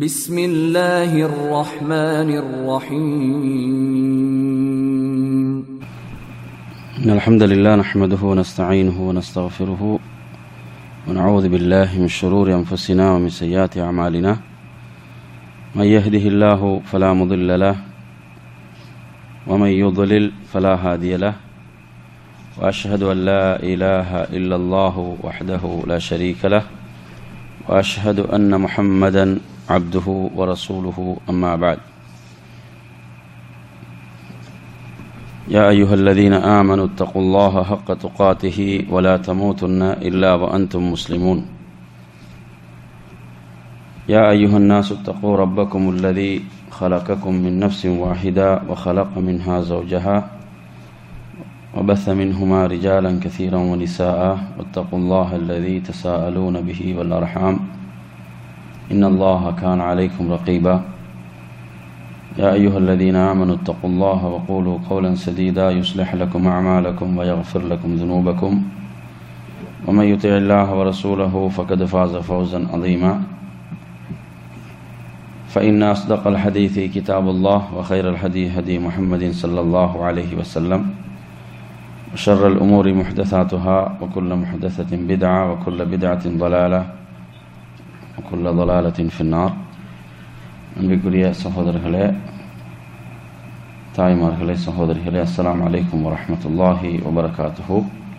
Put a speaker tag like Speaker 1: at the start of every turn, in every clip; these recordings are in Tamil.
Speaker 1: بسم الله الرحمن الرحيم
Speaker 2: إن الحمد لله نحمده ونستعينه ونستغفره ونعوذ بالله من شرور أنفسنا ومن سيئات أعمالنا من يهده الله فلا مضل له ومن يضلل فلا هادي له وأشهد أن لا إله إلا الله وحده لا شريك له وأشهد أن محمدا عبده ورسوله أما بعد يا أيها الذين آمنوا اتقوا الله حق تقاته ولا تموتن إلا وأنتم مسلمون يا أيها الناس اتقوا ربكم الذي خلقكم من نفس واحدة وخلق منها زوجها وبث منهما رجالا كثيرا ونساء واتقوا الله الذي تساءلون به والأرحام إن الله كان عليكم رقيبا يا أيها الذين آمنوا اتقوا الله وقولوا قولا سديدا يصلح لكم أعمالكم ويغفر لكم ذنوبكم ومن يطع الله ورسوله فقد فاز فوزا عظيما فإن أصدق الحديث كتاب الله وخير الهدي هدي محمد صلى الله عليه وسلم وشر الأمور محدثاتها وكل محدثة بدعة وكل بدعة ضلالة وكل ضلالة في النار அன்பிற்குரிய சகோதரர்களே தாய்மார்களே சகோதரிகளே அஸ்ஸலாமு அலைக்கும் வரஹ்மத்துல்லாஹி வபரகாத்துஹு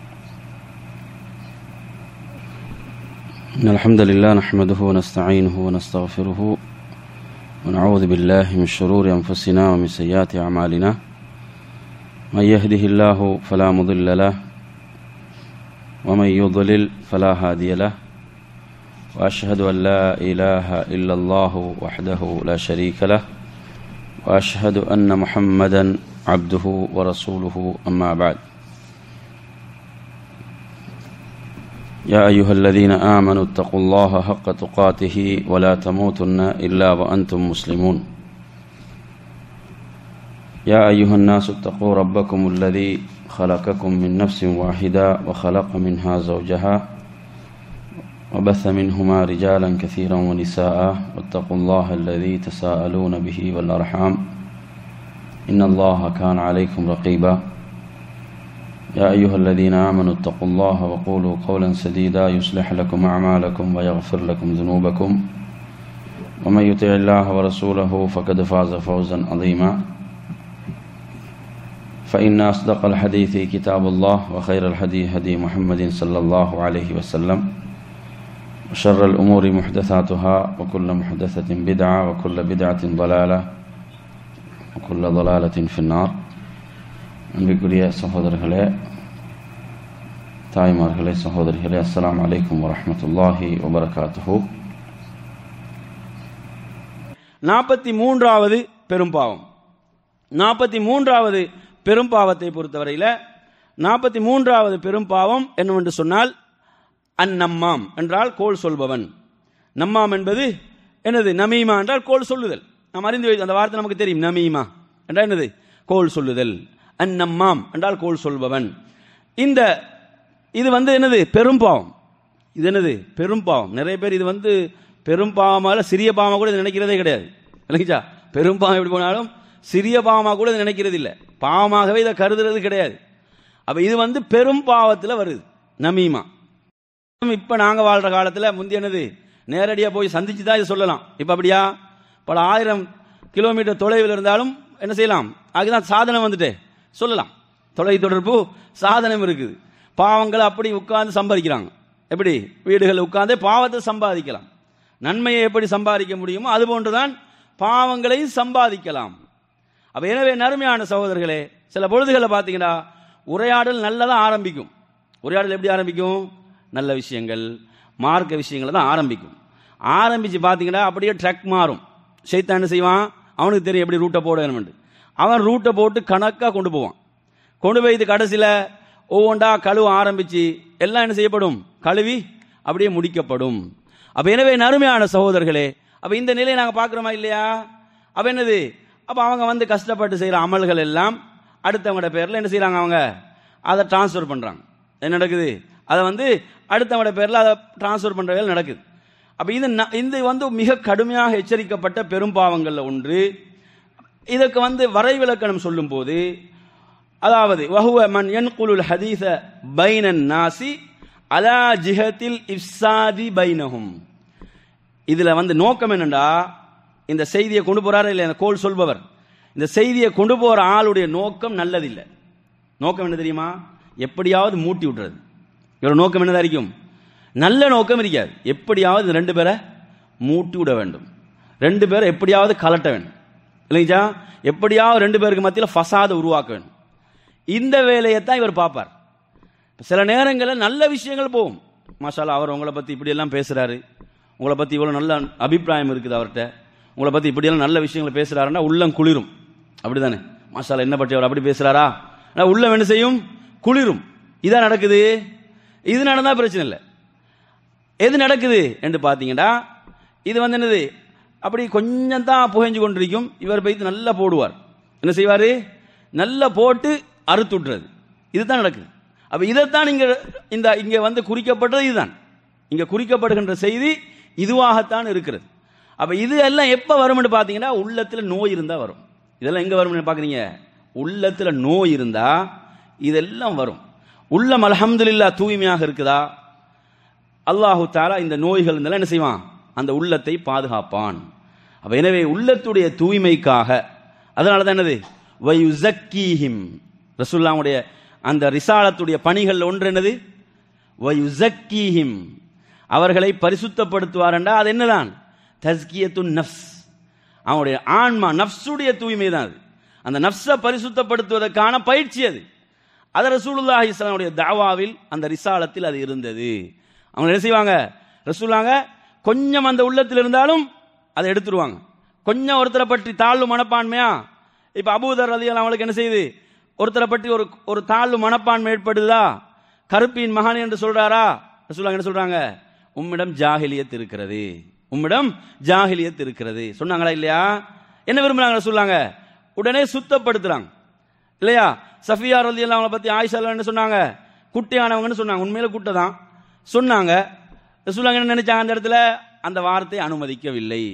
Speaker 2: إن الحمد لله نحمده ونستعينه ونستغفره ونعوذ بالله من شرور أنفسنا ومن سيئات أعمالنا من يهده الله فلا مضل له ومن يضلل فلا هادي له واشهد ان لا اله الا الله وحده لا شريك له واشهد ان محمدا عبده ورسوله اما بعد يا ايها الذين امنوا اتقوا الله حق تقاته ولا تموتن الا وانتم مسلمون يا ايها الناس اتقوا ربكم الذي خلقكم من نفس واحده وخلق منها زوجها وبث منهما رجالا كثيرا ونساء واتقوا الله الذي تساءلون به والأرحام إن الله كان عليكم رقيبا يا أيها الذين آمنوا اتقوا الله وقولوا قولا سديدا يصلح لكم أعمالكم ويغفر لكم ذنوبكم ومن يطع الله ورسوله فقد فاز فوزا عظيما فإن أصدق الحديث كتاب الله وخير الهدي هدي محمد صلى الله عليه وسلم وشر الأمور محدثاتها وكل محدثة بدعة وكل بدعة ضلالة وكل ضلالة في النار அன்பிற்குரிய சகோதரர்களே தாய்மார்களே சகோதரிகளே அஸ்ஸலாமு அலைக்கும் வரஹ்மத்துல்லாஹி வபரகாத்துஹு
Speaker 3: நாற்பத்தி மூன்றாவது பெரும்பாவம் நாற்பத்தி மூன்றாவது பெரும்பாவத்தை பொறுத்தவரையில் நாற்பத்தி மூன்றாவது பெரும்பாவம் என்னவென்று சொன்னால் அந்நம்மாம் என்றால் கோல் சொல்பவன் நம்மாம் என்பது என்னது நமீமா என்றால் கோல் சொல்லுதல் நாம் அறிந்து வை- அந்த வார்த்தை நமக்கு தெரியும் நமீமா என்றால் என்னது கோல் சொல்லுதல் அந்நம்மாம் என்றால் கோல் சொல்பவன் இந்த இது வந்து என்னது பெரும்பாவம் இது என்னது பெரும்பாவம் நிறைய பேர் இது வந்து பெரும்பாவமாக சிறிய பாவமாக கூட இது நினைக்கிறதே கிடையாது இல்லைங்களா பெரும்பாவம் எப்படி போனாலும் சிறிய பாவமாக கூட இது நினைக்கிறது இல்லை பாவமாகவே இதை கருதுறது கிடையாது அப்ப இது வந்து பெரும் பாவத்தில் வருது நமீமா இப்ப நாங்க வாழ்ற காலத்துல முந்தி என்னது நேரடியா போய் சந்திச்சு தான் இதை சொல்லலாம் இப்ப அப்படியா பல ஆயிரம் கிலோமீட்டர் தொலைவில் இருந்தாலும் என்ன செய்யலாம் அதுதான் சாதனம் வந்துட்டு சொல்லலாம் தொலை தொடர்பு சாதனம் இருக்குது பாவங்களை அப்படி உட்கார்ந்து சம்பாதிக்கிறாங்க எப்படி வீடுகளில் உட்கார்ந்து பாவத்தை சம்பாதிக்கலாம் நன்மையை எப்படி சம்பாதிக்க முடியுமோ அது போன்றுதான் பாவங்களையும் சம்பாதிக்கலாம் அப்ப எனவே நறுமையான சகோதரர்களே சில பொழுதுகளில் பார்த்தீங்கன்னா உரையாடல் நல்லதா ஆரம்பிக்கும் உரையாடல் எப்படி ஆரம்பிக்கும் நல்ல விஷயங்கள் மார்க்க விஷயங்கள் தான் ஆரம்பிக்கும் ஆரம்பிச்சு பார்த்தீங்கன்னா அப்படியே ட்ரக் மாறும் சைத்தான் என்ன செய்வான் அவனுக்கு தெரியும் எப்படி ரூட்டை போடணும்னு அவன் ரூட்டை போட்டு கணக்காக கொண்டு போவான் கொண்டு போய் இது கடைசியில் ஒவ்வொன்றா கழுவ ஆரம்பிச்சு எல்லாம் என்ன செய்யப்படும் கழுவி அப்படியே முடிக்கப்படும் அப்ப எனவே நறுமையான சகோதரர்களே அப்ப இந்த நிலையை நாங்கள் பார்க்குறோமா இல்லையா அப்ப என்னது அப்ப அவங்க வந்து கஷ்டப்பட்டு செய்கிற அமல்கள் எல்லாம் அடுத்தவங்களோட பேர்ல என்ன செய்றாங்க அவங்க அதை டிரான்ஸ்ஃபர் பண்றாங்க என்ன நடக்குது அதை வந்து அடுத்தவங்களோட பேர்ல அதை டிரான்ஸ்ஃபர் பண்ற வேலை நடக்குது அப்ப அப்ப இது ந- இது வந்து மிக கடுமையாக எச்சரிக்கப்பட்ட பெரும்பாவங்கள்ல ஒன்று இதற்கு வந்து வரைவிலக்கணம் சொல்லும்போது அதாவது வஹுவ மன் யன்குலுல் ஹதீஸ பைனன் நாசி அலா ஜிஹத்தில் இஃப்சாதி பைனஹும் இதுல வந்து நோக்கம் என்னண்டா இந்த செய்தியை கொண்டு போறாரு இல்ல இந்த கோல் சொல்பவர் இந்த செய்தியை கொண்டு போற ஆளுடைய நோக்கம் நல்லதில்லை நோக்கம் என்ன தெரியுமா எப்படியாவது மூட்டி விட்டுறது இவரோட நோக்கம் என்னதா இருக்கும் நல்ல நோக்கம் இருக்காது எப்படியாவது இந்த ரெண்டு பேரை மூட்டி விட வேண்டும் ரெண்டு பேரை எப்படியாவது கலட்ட வேண்டும் இல்லைங்களா எப்படியாவது ரெண்டு பேருக்கு மத்தியில் ஃபசாதை உருவாக்க வேண்டும் இந்த வேலையை தான் இவர் பார்ப்பார் சில நேரங்களில் நல்ல விஷயங்கள் போகும் மாஷாலா அவர் உங்களை பற்றி இப்படியெல்லாம் பேசுகிறாரு உங்களை பற்றி இவ்வளோ நல்ல அபிப்பிராயம் இருக்குது அவர்கிட்ட உங்களை பற்றி இப்படியெல்லாம் நல்ல விஷயங்களை பேசுகிறாருன்னா உள்ளம் குளிரும் அப்படிதானே மாஷாலா என்ன பற்றி அவர் அப்படி பேசுகிறாரா ஆனால் உள்ளம் என்ன செய்யும் குளிரும் இதான் நடக்குது இது நடந்தால் பிரச்சனை இல்லை எது நடக்குது என்று பார்த்தீங்கன்னா இது வந்து என்னது அப்படி கொஞ்சம் தான் புகைஞ்சு கொண்டிருக்கும் இவர் போய்த்து நல்லா போடுவார் என்ன செய்வார் நல்லா போட்டு அறுத்து விட்டுறது இதுதான் நடக்குது அப்ப இதைத்தான் இங்க இந்த இங்க வந்து குறிக்கப்பட்டது இதுதான் இங்க குறிக்கப்படுகின்ற செய்தி இதுவாகத்தான் இருக்கிறது அப்ப இது எல்லாம் எப்ப வரும்னு பாத்தீங்கன்னா உள்ளத்துல நோய் இருந்தா வரும் இதெல்லாம் எங்க வரும்னு பாக்குறீங்க உள்ளத்துல நோய் இருந்தா இதெல்லாம் வரும் உள்ளம் அல்ஹம்துலில்லா தூய்மையாக இருக்குதா அல்லாஹு தாலா இந்த நோய்கள் இருந்தாலும் என்ன செய்வான் அந்த உள்ளத்தை பாதுகாப்பான் அப்ப எனவே உள்ளத்துடைய தூய்மைக்காக அதனால தான் என்னது வயுசக்கீஹிம் ரசூல்லாவுடைய அந்த ரிசாலத்துடைய பணிகள் ஒன்று என்னது வயுசக்கீஹிம் அவர்களை பரிசுத்தப்படுத்துவாரண்டா அது என்னதான் தஸ்கியத்து நஃப்ஸ் அவனுடைய ஆன்மா நஃப்ஸுடைய தூய்மை தான் அது அந்த நஃப்ஸை பரிசுத்தப்படுத்துவதற்கான பயிற்சி அது அது ரசூலுல்லாஹி இஸ்லாமுடைய தாவாவில் அந்த ரிசாலத்தில் அது இருந்தது அவங்க என்ன செய்வாங்க ரசூலாங்க கொஞ்சம் அந்த உள்ளத்தில் இருந்தாலும் அதை எடுத்துருவாங்க கொஞ்சம் ஒருத்தரை பற்றி தாழ்வு மனப்பான்மையா இப்ப அபூதர் ரலியல்லாஹு அவங்களுக்கு என்ன செய்யுது ஒருத்தரை பற்றி ஒரு ஒரு தாழ்வு மனப்பான்மை ஏற்படுதா கருப்பின் மகான் என்று சொல்றாரா ரசூலாங்க என்ன சொல்றாங்க உம்மிடம் ஜாஹிலியத் இருக்கிறது உம்மிடம் ஜாஹிலியத் இருக்கிறது சொன்னாங்களா இல்லையா என்ன விரும்புறாங்க சொல்லாங்க உடனே சுத்தப்படுத்துறாங்க இல்லையா சஃபியா ரலி அவங்கள பத்தி ஆயிஷா என்ன சொன்னாங்க குட்டியானவங்கன்னு சொன்னாங்க உண்மையில குட்டை தான் சொன்னாங்க ரசூலுல்லாஹ் என்ன நினைச்சாங்க அந்த இடத்துல அந்த வார்த்தை அனுமதிக்கவில்லை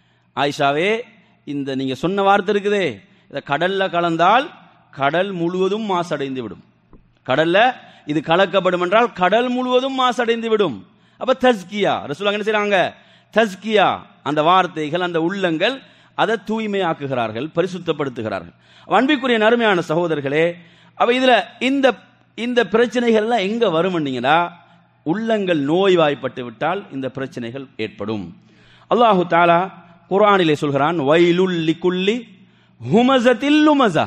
Speaker 3: ஆயிஷாவே இந்த நீங்க சொன்ன வார்த்தை இருக்குதே இதை கடல்ல கலந்தால் கடல் முழுவதும் மாசடைந்து விடும் கடல்ல இது கலக்கப்படும் என்றால் கடல் முழுவதும் மாசடைந்து விடும் அப்ப தஸ்கியா ரசூலுல்லாஹ் என்ன செய்றாங்க தஸ்கியா அந்த வார்த்தைகள் அந்த உள்ளங்கள் அதை தூய்மையாக்குகிறார்கள் பரிசுத்தப்படுத்துகிறார்கள் அன்பிற்குரிய நறுமையான சகோதரர்களே அப்ப இதுல இந்த இந்த பிரச்சனைகள்லாம் எங்க வரும்னீங்கன்னா உள்ளங்கள் நோய்வாய்ப்பட்டு விட்டால் இந்த பிரச்சனைகள் ஏற்படும் அல்லாஹு தாலா குர்ஆனிலே சொல்கிறான் வைலுல் லிக்குல்லி ஹுமசத்தில் லுமசா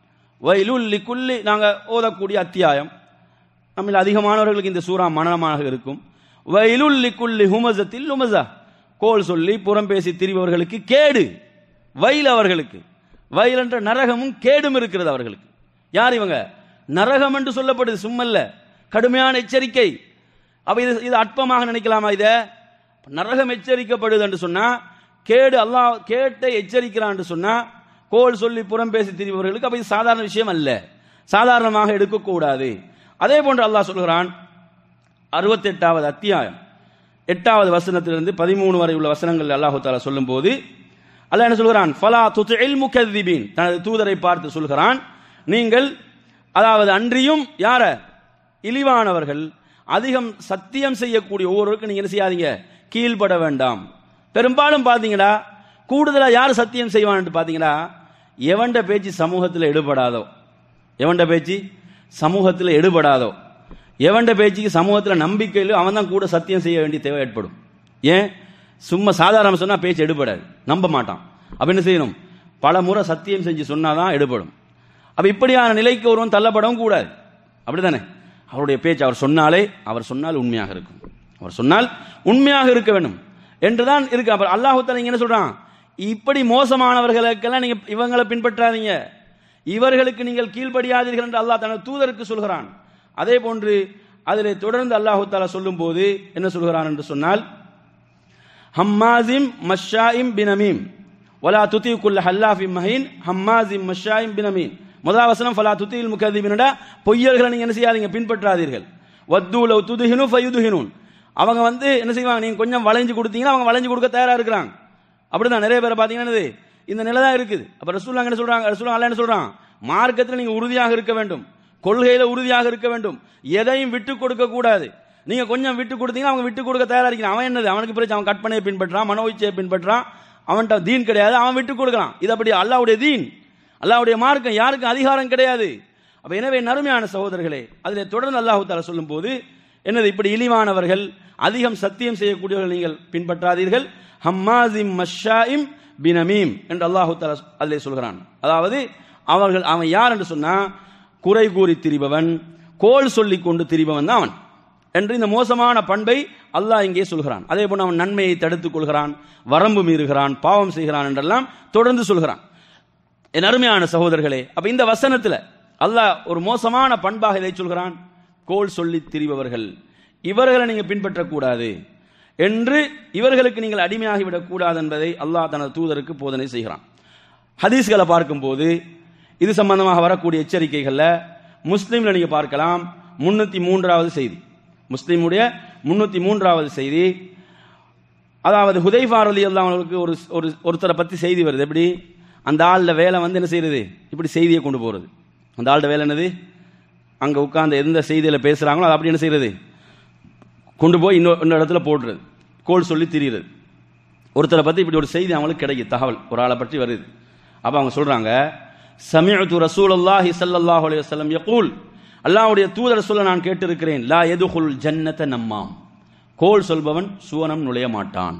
Speaker 3: வைலுல் லிக்குல்லி நாங்க ஓதக்கூடிய அத்தியாயம் நம்மில் அதிகமானவர்களுக்கு இந்த சூறா மனநமாக இருக்கும் வைலுல் லிக்குல்லி ஹுமசத்தில் லுமசா கோல் சொல்லி புறம் பேசி திரிபவர்களுக்கு கேடு வயல் அவர்களுக்கு வயல் என்ற நரகமும் கேடும் இருக்கிறது அவர்களுக்கு யார் இவங்க நரகம் என்று சொல்லப்படுது சும்மல்ல கடுமையான எச்சரிக்கை அப்ப இது இது அற்பமாக நினைக்கலாமா இத நரகம் எச்சரிக்கப்படுது என்று சொன்னா கேடு அல்லாஹ் கேட்டை எச்சரிக்கிறான் என்று சொன்னா கோல் சொல்லி புறம் பேசி திரிபவர்களுக்கு அப்ப இது சாதாரண விஷயம் அல்ல சாதாரணமாக எடுக்கக்கூடாது அதே போன்று அல்லாஹ் சொல்கிறான் அறுபத்தெட்டாவது அத்தியாயம் எட்டாவது வசனத்திலிருந்து பதிமூணு வரை உள்ள வசனங்கள் அல்லாஹு தாலா சொல்லும் போது அல்லாஹ் என்ன சொல்கிறான் ஃபலா துத்இல் முகذிபீன் தனது தூதரை பார்த்து சொல்கிறான் நீங்கள் அதாவது அன்றியும் யார இழிவானவர்கள் அதிகம் சத்தியம் செய்யக்கூடிய ஒவ்வொருவருக்கும் நீங்க என்ன செய்யாதீங்க கீழ்ப்பட வேண்டாம் பெரும்பாலும் பாத்தீங்களா கூடுதலா யார் சத்தியம் செய்வான்னு பாத்தீங்களா எவன்ட பேச்சு சமூகத்தில் எடுபடாதோ எவன்ட பேச்சு சமூகத்தில் எடுபடாதோ எவன்ட பேச்சுக்கு சமூகத்தில் நம்பிக்கையில் அவன் தான் கூட சத்தியம் செய்ய வேண்டிய தேவை ஏற்படும் ஏன் சும்மா சாதாரண சொன்னா பேச்சு எடுபடாது நம்ப மாட்டான் அப்ப என்ன செய்யணும் பல முறை சத்தியம் செஞ்சு சொன்னாதான் எடுபடும் அப்ப இப்படியான நிலைக்கு ஒருவன் தள்ளப்படவும் கூடாது அப்படிதானே அவருடைய பேச்சு அவர் சொன்னாலே அவர் சொன்னால் உண்மையாக இருக்கும் அவர் சொன்னால் உண்மையாக இருக்க வேண்டும் என்றுதான் இருக்கு அப்ப அல்லாஹு தஆலா இங்க என்ன சொல்றான் இப்படி மோசமானவர்களுக்கெல்லாம் நீங்க இவங்களை பின்பற்றாதீங்க இவர்களுக்கு நீங்கள் கீழ்ப்படியாதீர்கள் என்று அல்லாஹ் தனது தூதருக்கு சொல்கிறான் அதே போன்று அதிலே தொடர்ந்து அல்லாஹு தாலா சொல்லும் போது என்ன சொல்கிறான் என்று சொன்னால் ஹம்மாசிம் மஷாயிம் பினமீம் வலா துதி குல்ல ஹல்லாஃபி மஹீன் ஹம்மாசிம் மஷாயிம் பினமீன் முதல் வசனம் ஃபலா துதியில் முகதிபினடா பொய்யர்களை நீங்க என்ன செய்யாதீங்க பின்பற்றாதீர்கள் வத்து லவ் துதுஹினு ஃபயுதுஹினூன் அவங்க வந்து என்ன செய்வாங்க நீங்க கொஞ்சம் வளைஞ்சு கொடுத்தீங்கன்னா அவங்க வளைஞ்சு கொடுக்க தயாரா இருக்கிறாங்க அப்படிதான் நிறைய பேரை பாத்தீங்கன்னா என்னது இந்த நிலை தான் இருக்குது அப்ப ரசூல்லா என்ன சொல்றாங்க ரசூல்லா அல்லாஹ் என்ன சொல்றான் மார்க்கத்தில் நீங்க உறுதியாக இருக்க வேண்டும் கொள்கையில உறுதியாக இருக்க வேண்டும் எதையும் விட்டு கொடுக்க கூடாது நீங்க கொஞ்சம் விட்டு கொடுத்தீங்கன்னா அவங்க விட்டு கொடுக்க தயாரா இருக்கிறான் அவன் என்னது அவனுக்கு பிரச்சனை அவன் கற்பனையை பின்பற்றான் மனோ இச்சையை பின்பற்றான் அவன்கிட்ட தீன் கிடையாது அவன் விட்டு கொடுக்கலாம் இது அப்படி அல்லாவுடைய தீன் அல்லாவுடைய மார்க்கம் யாருக்கும் அதிகாரம் கிடையாது அப்ப எனவே நறுமையான சகோதரர்களே அதிலே தொடர்ந்து அல்லாஹு தாலா சொல்லும் போது என்னது இப்படி இழிவானவர்கள் அதிகம் சத்தியம் செய்யக்கூடியவர்கள் நீங்கள் பின்பற்றாதீர்கள் ஹம்மாசிம் மஷாயிம் பினமீம் என்று அல்லாஹு தாலா அதிலே சொல்கிறான் அதாவது அவர்கள் அவன் யார் என்று சொன்னா குறை கூறி திரிபவன் கோல் சொல்லிக் கொண்டு திரிபவன் தான் அவன் என்று இந்த மோசமான பண்பை அல்லாஹ் இங்கே சொல்கிறான் அதே போல அவன் நன்மையை தடுத்துக் கொள்கிறான் வரம்பு மீறுகிறான் பாவம் செய்கிறான் என்றெல்லாம் தொடர்ந்து சொல்கிறான் என் அருமையான சகோதரர்களே அப்ப இந்த வசனத்துல அல்லாஹ் ஒரு மோசமான பண்பாக இதை சொல்கிறான் கோல் சொல்லி திரிபவர்கள் இவர்களை நீங்க பின்பற்றக்கூடாது என்று இவர்களுக்கு நீங்கள் அடிமையாகிவிடக் கூடாது என்பதை அல்லாஹ் தனது தூதருக்கு போதனை செய்கிறான் ஹதீஸ்களை பார்க்கும்போது இது சம்பந்தமாக வரக்கூடிய எச்சரிக்கைகள்ல முஸ்லீம்ல நீங்க பார்க்கலாம் முன்னூத்தி மூன்றாவது செய்தி முஸ்லீமுடைய முன்னூத்தி மூன்றாவது செய்தி அதாவது ஹுதைஃபார் அலி அவங்களுக்கு ஒரு ஒரு ஒருத்தரை பத்தி செய்தி வருது எப்படி அந்த ஆள்ல வேலை வந்து என்ன செய்யறது இப்படி செய்தியை கொண்டு போறது அந்த ஆள்ட வேலை என்னது அங்க உட்கார்ந்து எந்த செய்தியில பேசுறாங்களோ அதை அப்படி என்ன செய்யறது கொண்டு போய் இன்னொரு இன்னொரு இடத்துல போடுறது கோல் சொல்லி திரியுறது ஒருத்தரை பத்தி இப்படி ஒரு செய்தி அவங்களுக்கு கிடைக்குது தகவல் ஒரு ஆளை பற்றி வருது அப்ப அவங்க சொல்றாங்க சமிஅத்து ரசூலுல்லாஹி ஸல்லல்லாஹு அலைஹி வஸல்லம் யகூல் அல்லாஹ்வுடைய தூதர் சொல்ல நான் கேட்டிருக்கிறேன் லா யதுகுல் ஜன்னத நம்மாம் கோல் சொல்பவன் சுவனம் நுழைய மாட்டான்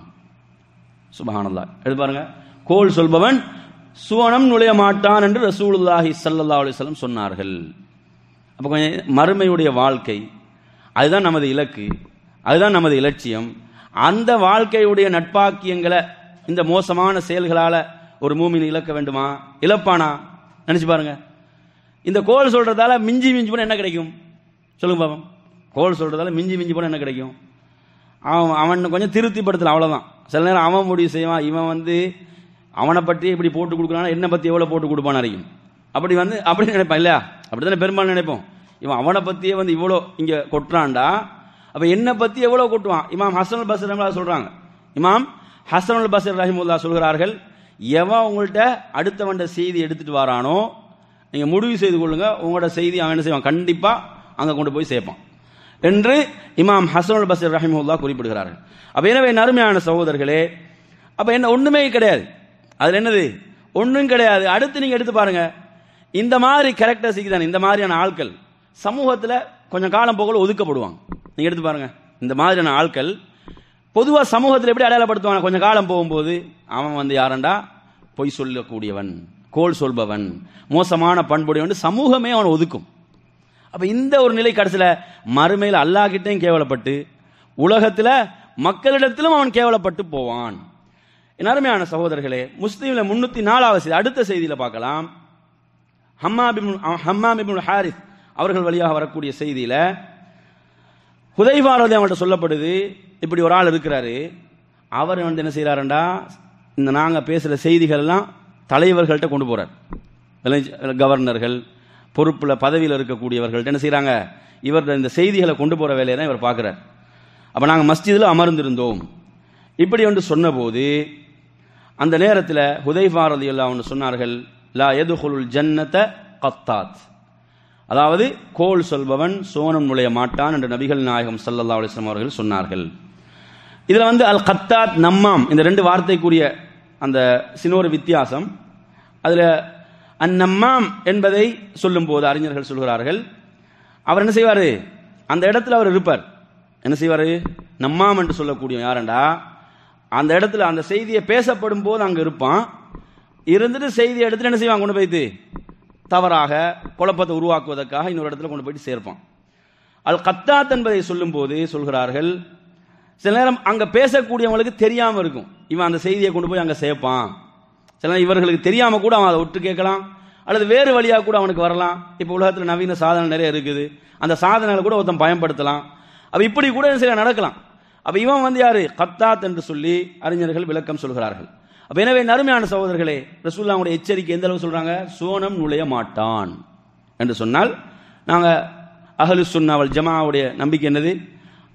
Speaker 3: சுபஹானல்லாஹ் எடுத்து பாருங்க கோல் சொல்பவன் சுவனம் நுழைய மாட்டான் என்று ரசூலுல்லாஹி ஸல்லல்லாஹு அலைஹி வஸல்லம் சொன்னார்கள் அப்ப கொஞ்சம் மறுமையுடைய வாழ்க்கை அதுதான் நமது இலக்கு அதுதான் நமது இலட்சியம் அந்த வாழ்க்கையுடைய நட்பாக்கியங்களை இந்த மோசமான செயல்களால ஒரு மூமின் இழக்க வேண்டுமா இழப்பானா நினைச்சு பாருங்க இந்த கோல் சொல்றதால மிஞ்சி மிஞ்சி போன என்ன கிடைக்கும் சொல்லுங்க பாப்போம் கோல் சொல்றதால மிஞ்சி மிஞ்சி போன என்ன கிடைக்கும் அவன் அவன் கொஞ்சம் திருப்திப்படுத்தல அவ்வளவுதான் சில நேரம் அவன் முடிவு செய்வான் இவன் வந்து அவனை பற்றி இப்படி போட்டு கொடுக்குறானா என்ன பத்தி எவ்வளவு போட்டு கொடுப்பான் அறியும் அப்படி வந்து அப்படி நினைப்பான் இல்லையா அப்படித்தானே பெரும்பாலும் நினைப்போம் இவன் அவனை பத்தியே வந்து இவ்வளோ இங்க கொட்டுறான்டா அப்ப என்ன பத்தி எவ்வளவு கொட்டுவான் இமாம் ஹசன் அல் பசர் ரஹ்மத்துல்லாஹி சொல்றாங்க இமாம் ஹசன் அல் பசர் ரஹிமுல்லா சொல்கிறார்கள் எவன் உங்கள்கிட்ட அடுத்தவன்ட செய்தி எடுத்துட்டு வரானோ நீங்க முடிவு செய்து கொள்ளுங்க உங்களோட செய்தி அவன் என்ன செய்வான் கண்டிப்பா அங்க கொண்டு போய் சேர்ப்பான் என்று இமாம் ஹசன் அல் பசர் ரஹிமுல்லா குறிப்பிடுகிறார்கள் அப்ப எனவே நறுமையான சகோதரர்களே அப்ப என்ன ஒண்ணுமே கிடையாது அதுல என்னது ஒண்ணும் கிடையாது அடுத்து நீங்க எடுத்து பாருங்க இந்த மாதிரி கேரக்டர்ஸுக்கு தான் இந்த மாதிரியான ஆட்கள் சமூகத்துல கொஞ்சம் காலம் போகல ஒதுக்கப்படுவாங்க நீங்க எடுத்து பாருங்க இந்த மாதிரியான ஆட்கள் பொதுவா சமூகத்தில் எப்படி அடையாளப்படுத்துவாங்க கொஞ்சம் காலம் போகும்போது அவன் வந்து யாரண்டா பொய் சொல்லக்கூடியவன் கோல் சொல்பவன் மோசமான பண்புடையவன் சமூகமே அவன் ஒதுக்கும் அப்ப இந்த ஒரு நிலை கடைசியில மறுமையில் அல்லாஹ்கிட்டையும் கேவலப்பட்டு உலகத்துல மக்களிடத்திலும் அவன் கேவலப்பட்டு போவான் என் அருமையான சகோதரர்களே முஸ்லீம்ல முன்னூத்தி நாலாவது செய்தி அடுத்த செய்தியில பார்க்கலாம் ஹம்மாம் இப்னு ஹாரிஸ் அவர்கள் வழியாக வரக்கூடிய செய்தியில ஹுதைபாரதி அவங்கள்ட்ட சொல்லப்படுது இப்படி ஒரு ஆள் இருக்கிறாரு அவர் வந்து என்ன செய்யறாருண்டா இந்த நாங்க பேசுற செய்திகள் எல்லாம் தலைவர்கள்ட்ட கொண்டு போறார் கவர்னர்கள் பொறுப்புல பதவியில் இருக்கக்கூடியவர்கள்ட்ட என்ன செய்யறாங்க இவர் இந்த செய்திகளை கொண்டு போற வேலையை தான் இவர் பார்க்கிறார் அப்ப நாங்க மஸ்ஜிதில் அமர்ந்திருந்தோம் இப்படி ஒன்று சொன்னபோது அந்த நேரத்தில் ஹுதைஃபாரதி எல்லாம் சொன்னார்கள் லா எதுகுல் ஜன்னத கத்தாத் அதாவது கோல் சொல்பவன் சோனம் நுழைய மாட்டான் என்று நபிகள் நாயகம் சல்லல்லா அலிஸ்லாம் அவர்கள் சொன்னார்கள் இதுல வந்து அல் கத்தாத் நம்மாம் இந்த ரெண்டு வார்த்தைக்குரிய அந்த சின்னொரு வித்தியாசம் அதுல அந்நம்மாம் என்பதை சொல்லும் போது அறிஞர்கள் சொல்கிறார்கள் அவர் என்ன செய்வாரு அந்த இடத்துல அவர் இருப்பார் என்ன செய்வாரு நம்மாம் என்று சொல்லக்கூடிய யாரண்டா அந்த இடத்துல அந்த செய்தியை பேசப்படும் போது அங்க இருப்பான் இருந்துட்டு செய்தியை எடுத்துட்டு என்ன செய்வான் கொண்டு போயிட்டு தவறாக குழப்பத்தை உருவாக்குவதற்காக இன்னொரு இடத்துல கொண்டு போயிட்டு சேர்ப்பான் அல் கத்தாத் என்பதை சொல்லும் போது சொல்கிறார்கள் சில நேரம் அங்க பேசக்கூடியவங்களுக்கு தெரியாம இருக்கும் இவன் அந்த செய்தியை கொண்டு போய் அங்க சேர்ப்பான் சில நேரம் இவர்களுக்கு தெரியாம கூட அவன் அதை ஒட்டு கேட்கலாம் அல்லது வேறு வழியாக கூட அவனுக்கு வரலாம் இப்போ உலகத்தில் நவீன சாதனை நிறைய இருக்குது அந்த சாதனைகளை கூட ஒருத்தன் பயன்படுத்தலாம் அப்ப இப்படி கூட சில நடக்கலாம் அப்ப இவன் வந்து யாரு கத்தாத் என்று சொல்லி அறிஞர்கள் விளக்கம் சொல்கிறார்கள் அப்ப எனவே நறுமையான சகோதரர்களே ரசூல்லாவுடைய எச்சரிக்கை எந்த அளவு சொல்றாங்க சோனம் நுழைய மாட்டான் என்று சொன்னால் நாங்க அகலு சுன்னாவல் ஜமாவுடைய நம்பிக்கை என்னது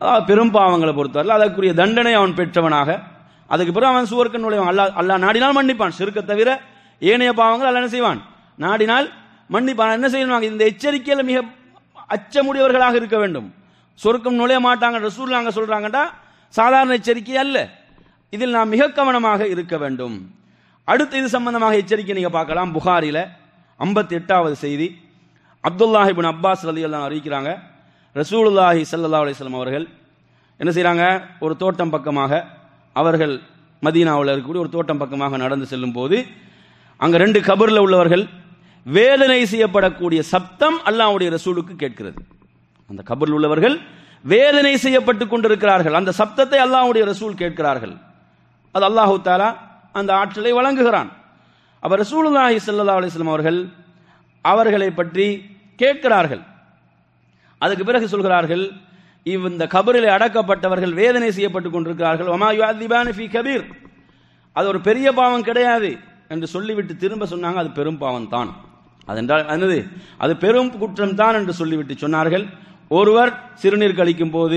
Speaker 3: அதாவது பெரும் பாவங்களை பொறுத்தவரை அதற்குரிய தண்டனை அவன் பெற்றவனாக அதுக்கு பிறகு அவன் சுவர்க்க நுழைவான் அல்லா அல்லா நாடினால் மன்னிப்பான் சிறுக்க தவிர ஏனைய பாவங்கள் அல்ல என்ன செய்வான் நாடினால் மன்னிப்பான் என்ன செய்யணும் இந்த எச்சரிக்கையில் மிக அச்சமுடையவர்களாக இருக்க வேண்டும் சொர்க்கம் நுழைய மாட்டாங்க ரசூல் நாங்க சொல்றாங்கடா சாதாரண எச்சரிக்கை அல்ல இதில் நாம் மிக கவனமாக இருக்க வேண்டும் அடுத்து இது சம்பந்தமாக எச்சரிக்கை நீங்க பார்க்கலாம் புகாரில ஐம்பத்தி எட்டாவது செய்தி அப்துல்லாஹிபின் அப்பாஸ் ரலி அல்லாஹ் அறிவிக்கிறாங்க ரசூலுல்லாஹி ஸல்லல்லாஹு அலைஹி வஸல்லம் அவர்கள் என்ன செய்றாங்க ஒரு தோட்டம் பக்கமாக அவர்கள் மதீனாவில் இருக்கக்கூடிய ஒரு தோட்டம் பக்கமாக நடந்து செல்லும் போது அங்க ரெண்டு கபர்ல உள்ளவர்கள் வேதனை செய்யப்படக்கூடிய சப்தம் அல்லாஹ்வுடைய ரசூலுக்கு கேட்கிறது அந்த கபரில் உள்ளவர்கள் வேதனை செய்யப்பட்டு கொண்டிருக்கிறார்கள் அந்த சப்தத்தை அல்லாஹ்வுடைய ரசூல் கேட்கிறார்கள் அது அல்லாஹு தாலா அந்த ஆற்றலை வழங்குகிறான் அப்ப ரசூலுல்லாஹி ஸல்லல்லாஹு அலைஹி வஸல்லம் அவர்கள் அவர்களை பற்றி கேட்கிறார்கள் அதுக்கு பிறகு சொல்கிறார்கள் இவ் இந்த கபரில் அடக்கப்பட்டவர்கள் வேதனை செய்யப்பட்டுக் கொண்டிருக்கிறார்கள் ஒமா யுஅதிபானு ஃபீ கபீர் அது ஒரு பெரிய பாவம் கிடையாது என்று சொல்லிவிட்டு திரும்ப சொன்னாங்க அது பெரும் பாவம் தான் அதென்றால் என்னது அது பெரும் குற்றம் தான் என்று சொல்லிவிட்டு சொன்னார்கள் ஒருவர் சிறுநீர் கழிக்கும் போது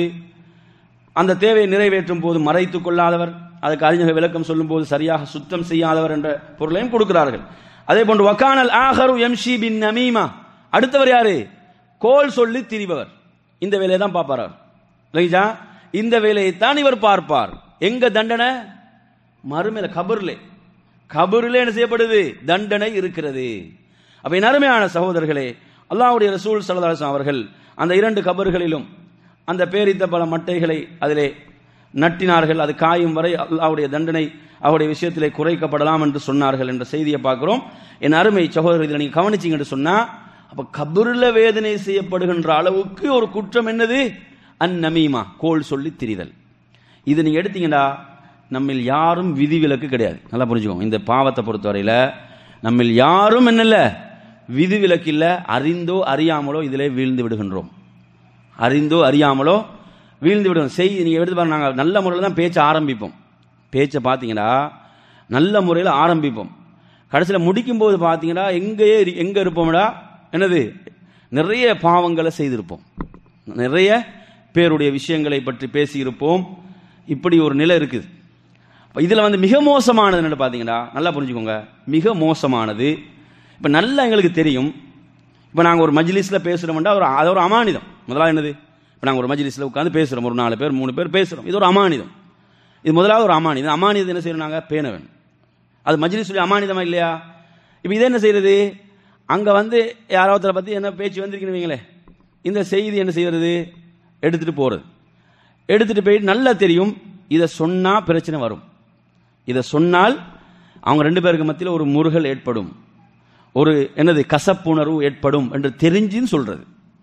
Speaker 3: அந்த தேவையை நிறைவேற்றும் போது மறைத்துக் கொள்ளாதவர் அதுக்கு அறிஞர் விளக்கம் சொல்லும் போது சரியாக சுத்தம் செய்யாதவர் என்ற பொருளையும் கொடுக்கிறார்கள் அதே போன்று வக்கானல் ஆஹரு எம்ஷி பின் நமீமா அடுத்தவர் யாரு கோல் சொல்லி திரிபவர் இந்த வேலையை தான் பார்ப்பார் அவர் இல்லைங்களா இந்த வேலையை தான் இவர் பார்ப்பார் எங்க தண்டனை மறுமையில கபர்லே கபரிலே என்ன செய்யப்படுது தண்டனை இருக்கிறது அப்ப என் அருமையான சகோதரர்களே அல்லாஹ்வுடைய ரசூல் ஸல்லல்லாஹு அலைஹி வஸல்லம் அவர்கள் அந்த இரண்டு கபறுகளிலும் அந்த பேரித்த பல மட்டைகளை அதிலே நட்டினார்கள் அது காயும் வரை அல்லாஹ்வுடைய தண்டனை அவருடைய விஷயத்திலே குறைக்கப்படலாம் என்று சொன்னார்கள் என்ற செய்தியை பார்க்கிறோம் என் அருமை சகோதரர் இதில் நீங்க கவனிச்சீங்கன்னு சொன்னா அப்ப கபருல வேதனை செய்யப்படுகின்ற அளவுக்கு ஒரு குற்றம் என்னது அந்நமீமா கோல் சொல்லி திரிதல் இது நீங்க எடுத்தீங்கன்னா நம்மில் யாரும் விதிவிலக்கு கிடையாது நல்லா புரிஞ்சுக்கோங்க இந்த பாவத்தை பொறுத்தவரையில நம்மில் யாரும் என்னல்ல விதிவிலக்கு இல்ல அறிந்தோ அறியாமலோ இதிலே வீழ்ந்து விடுகின்றோம் அறிந்தோ அறியாமலோ வீழ்ந்து விடுவோம் செய் நீங்க எடுத்து பாருங்க நாங்கள் நல்ல முறையில் தான் பேச்ச ஆரம்பிப்போம் பேச்சை பார்த்தீங்கன்னா நல்ல முறையில் ஆரம்பிப்போம் கடைசியில் முடிக்கும் போது பார்த்தீங்கன்னா எங்கேயே இரு- எங்க இருப்போம்டா என்னது நிறைய பாவங்களை செய்திருப்போம் நிறைய பேருடைய விஷயங்களை பற்றி பேசியிருப்போம் இப்படி ஒரு நிலை இருக்குது அப்ப இதுல வந்து மிக மோசமானது என்னன்னு பார்த்தீங்கன்னா நல்லா புரிஞ்சுக்கோங்க மிக மோசமானது இப்ப நல்லா எங்களுக்கு தெரியும் இப்ப நாங்க ஒரு மஜ்லிஸ்ல பேசுறோம்னா ஒரு அது ஒரு அமானிதம் முதலாவது என்னது இப்ப நாங்க ஒரு மஜ்லிஸ்ல உட்கார்ந்து பேசுறோம் ஒரு நாலு பேர் மூணு பேர் பேசுறோம் இது ஒரு அமானிதம் இது முதலாவது ஒரு அமானிதம் அமானிதம் என்ன செய்யணும் நாங்க பேண வேணும் அது மஜ்லிஸ் சொல்லி அமானிதமா இல்லையா இப்ப இதை என்ன செய்யறது அங்க வந்து யாரோ ஒருத்தரை பத்தி என்ன பேச்சு வந்திருக்கீங்க வைங்களேன் இந்த செய்தி என்ன செய்யறது எடுத்துட்டு போறது எடுத்துட்டு போயிட்டு நல்லா தெரியும் இதை சொன்னா பிரச்சனை வரும் இதை சொன்னால் அவங்க ரெண்டு பேருக்கு மத்தியில் ஒரு முருகல் ஏற்படும் ஒரு என்னது கசப்புணர்வு ஏற்படும் என்று தெரிஞ்சுன்னு சொல்றது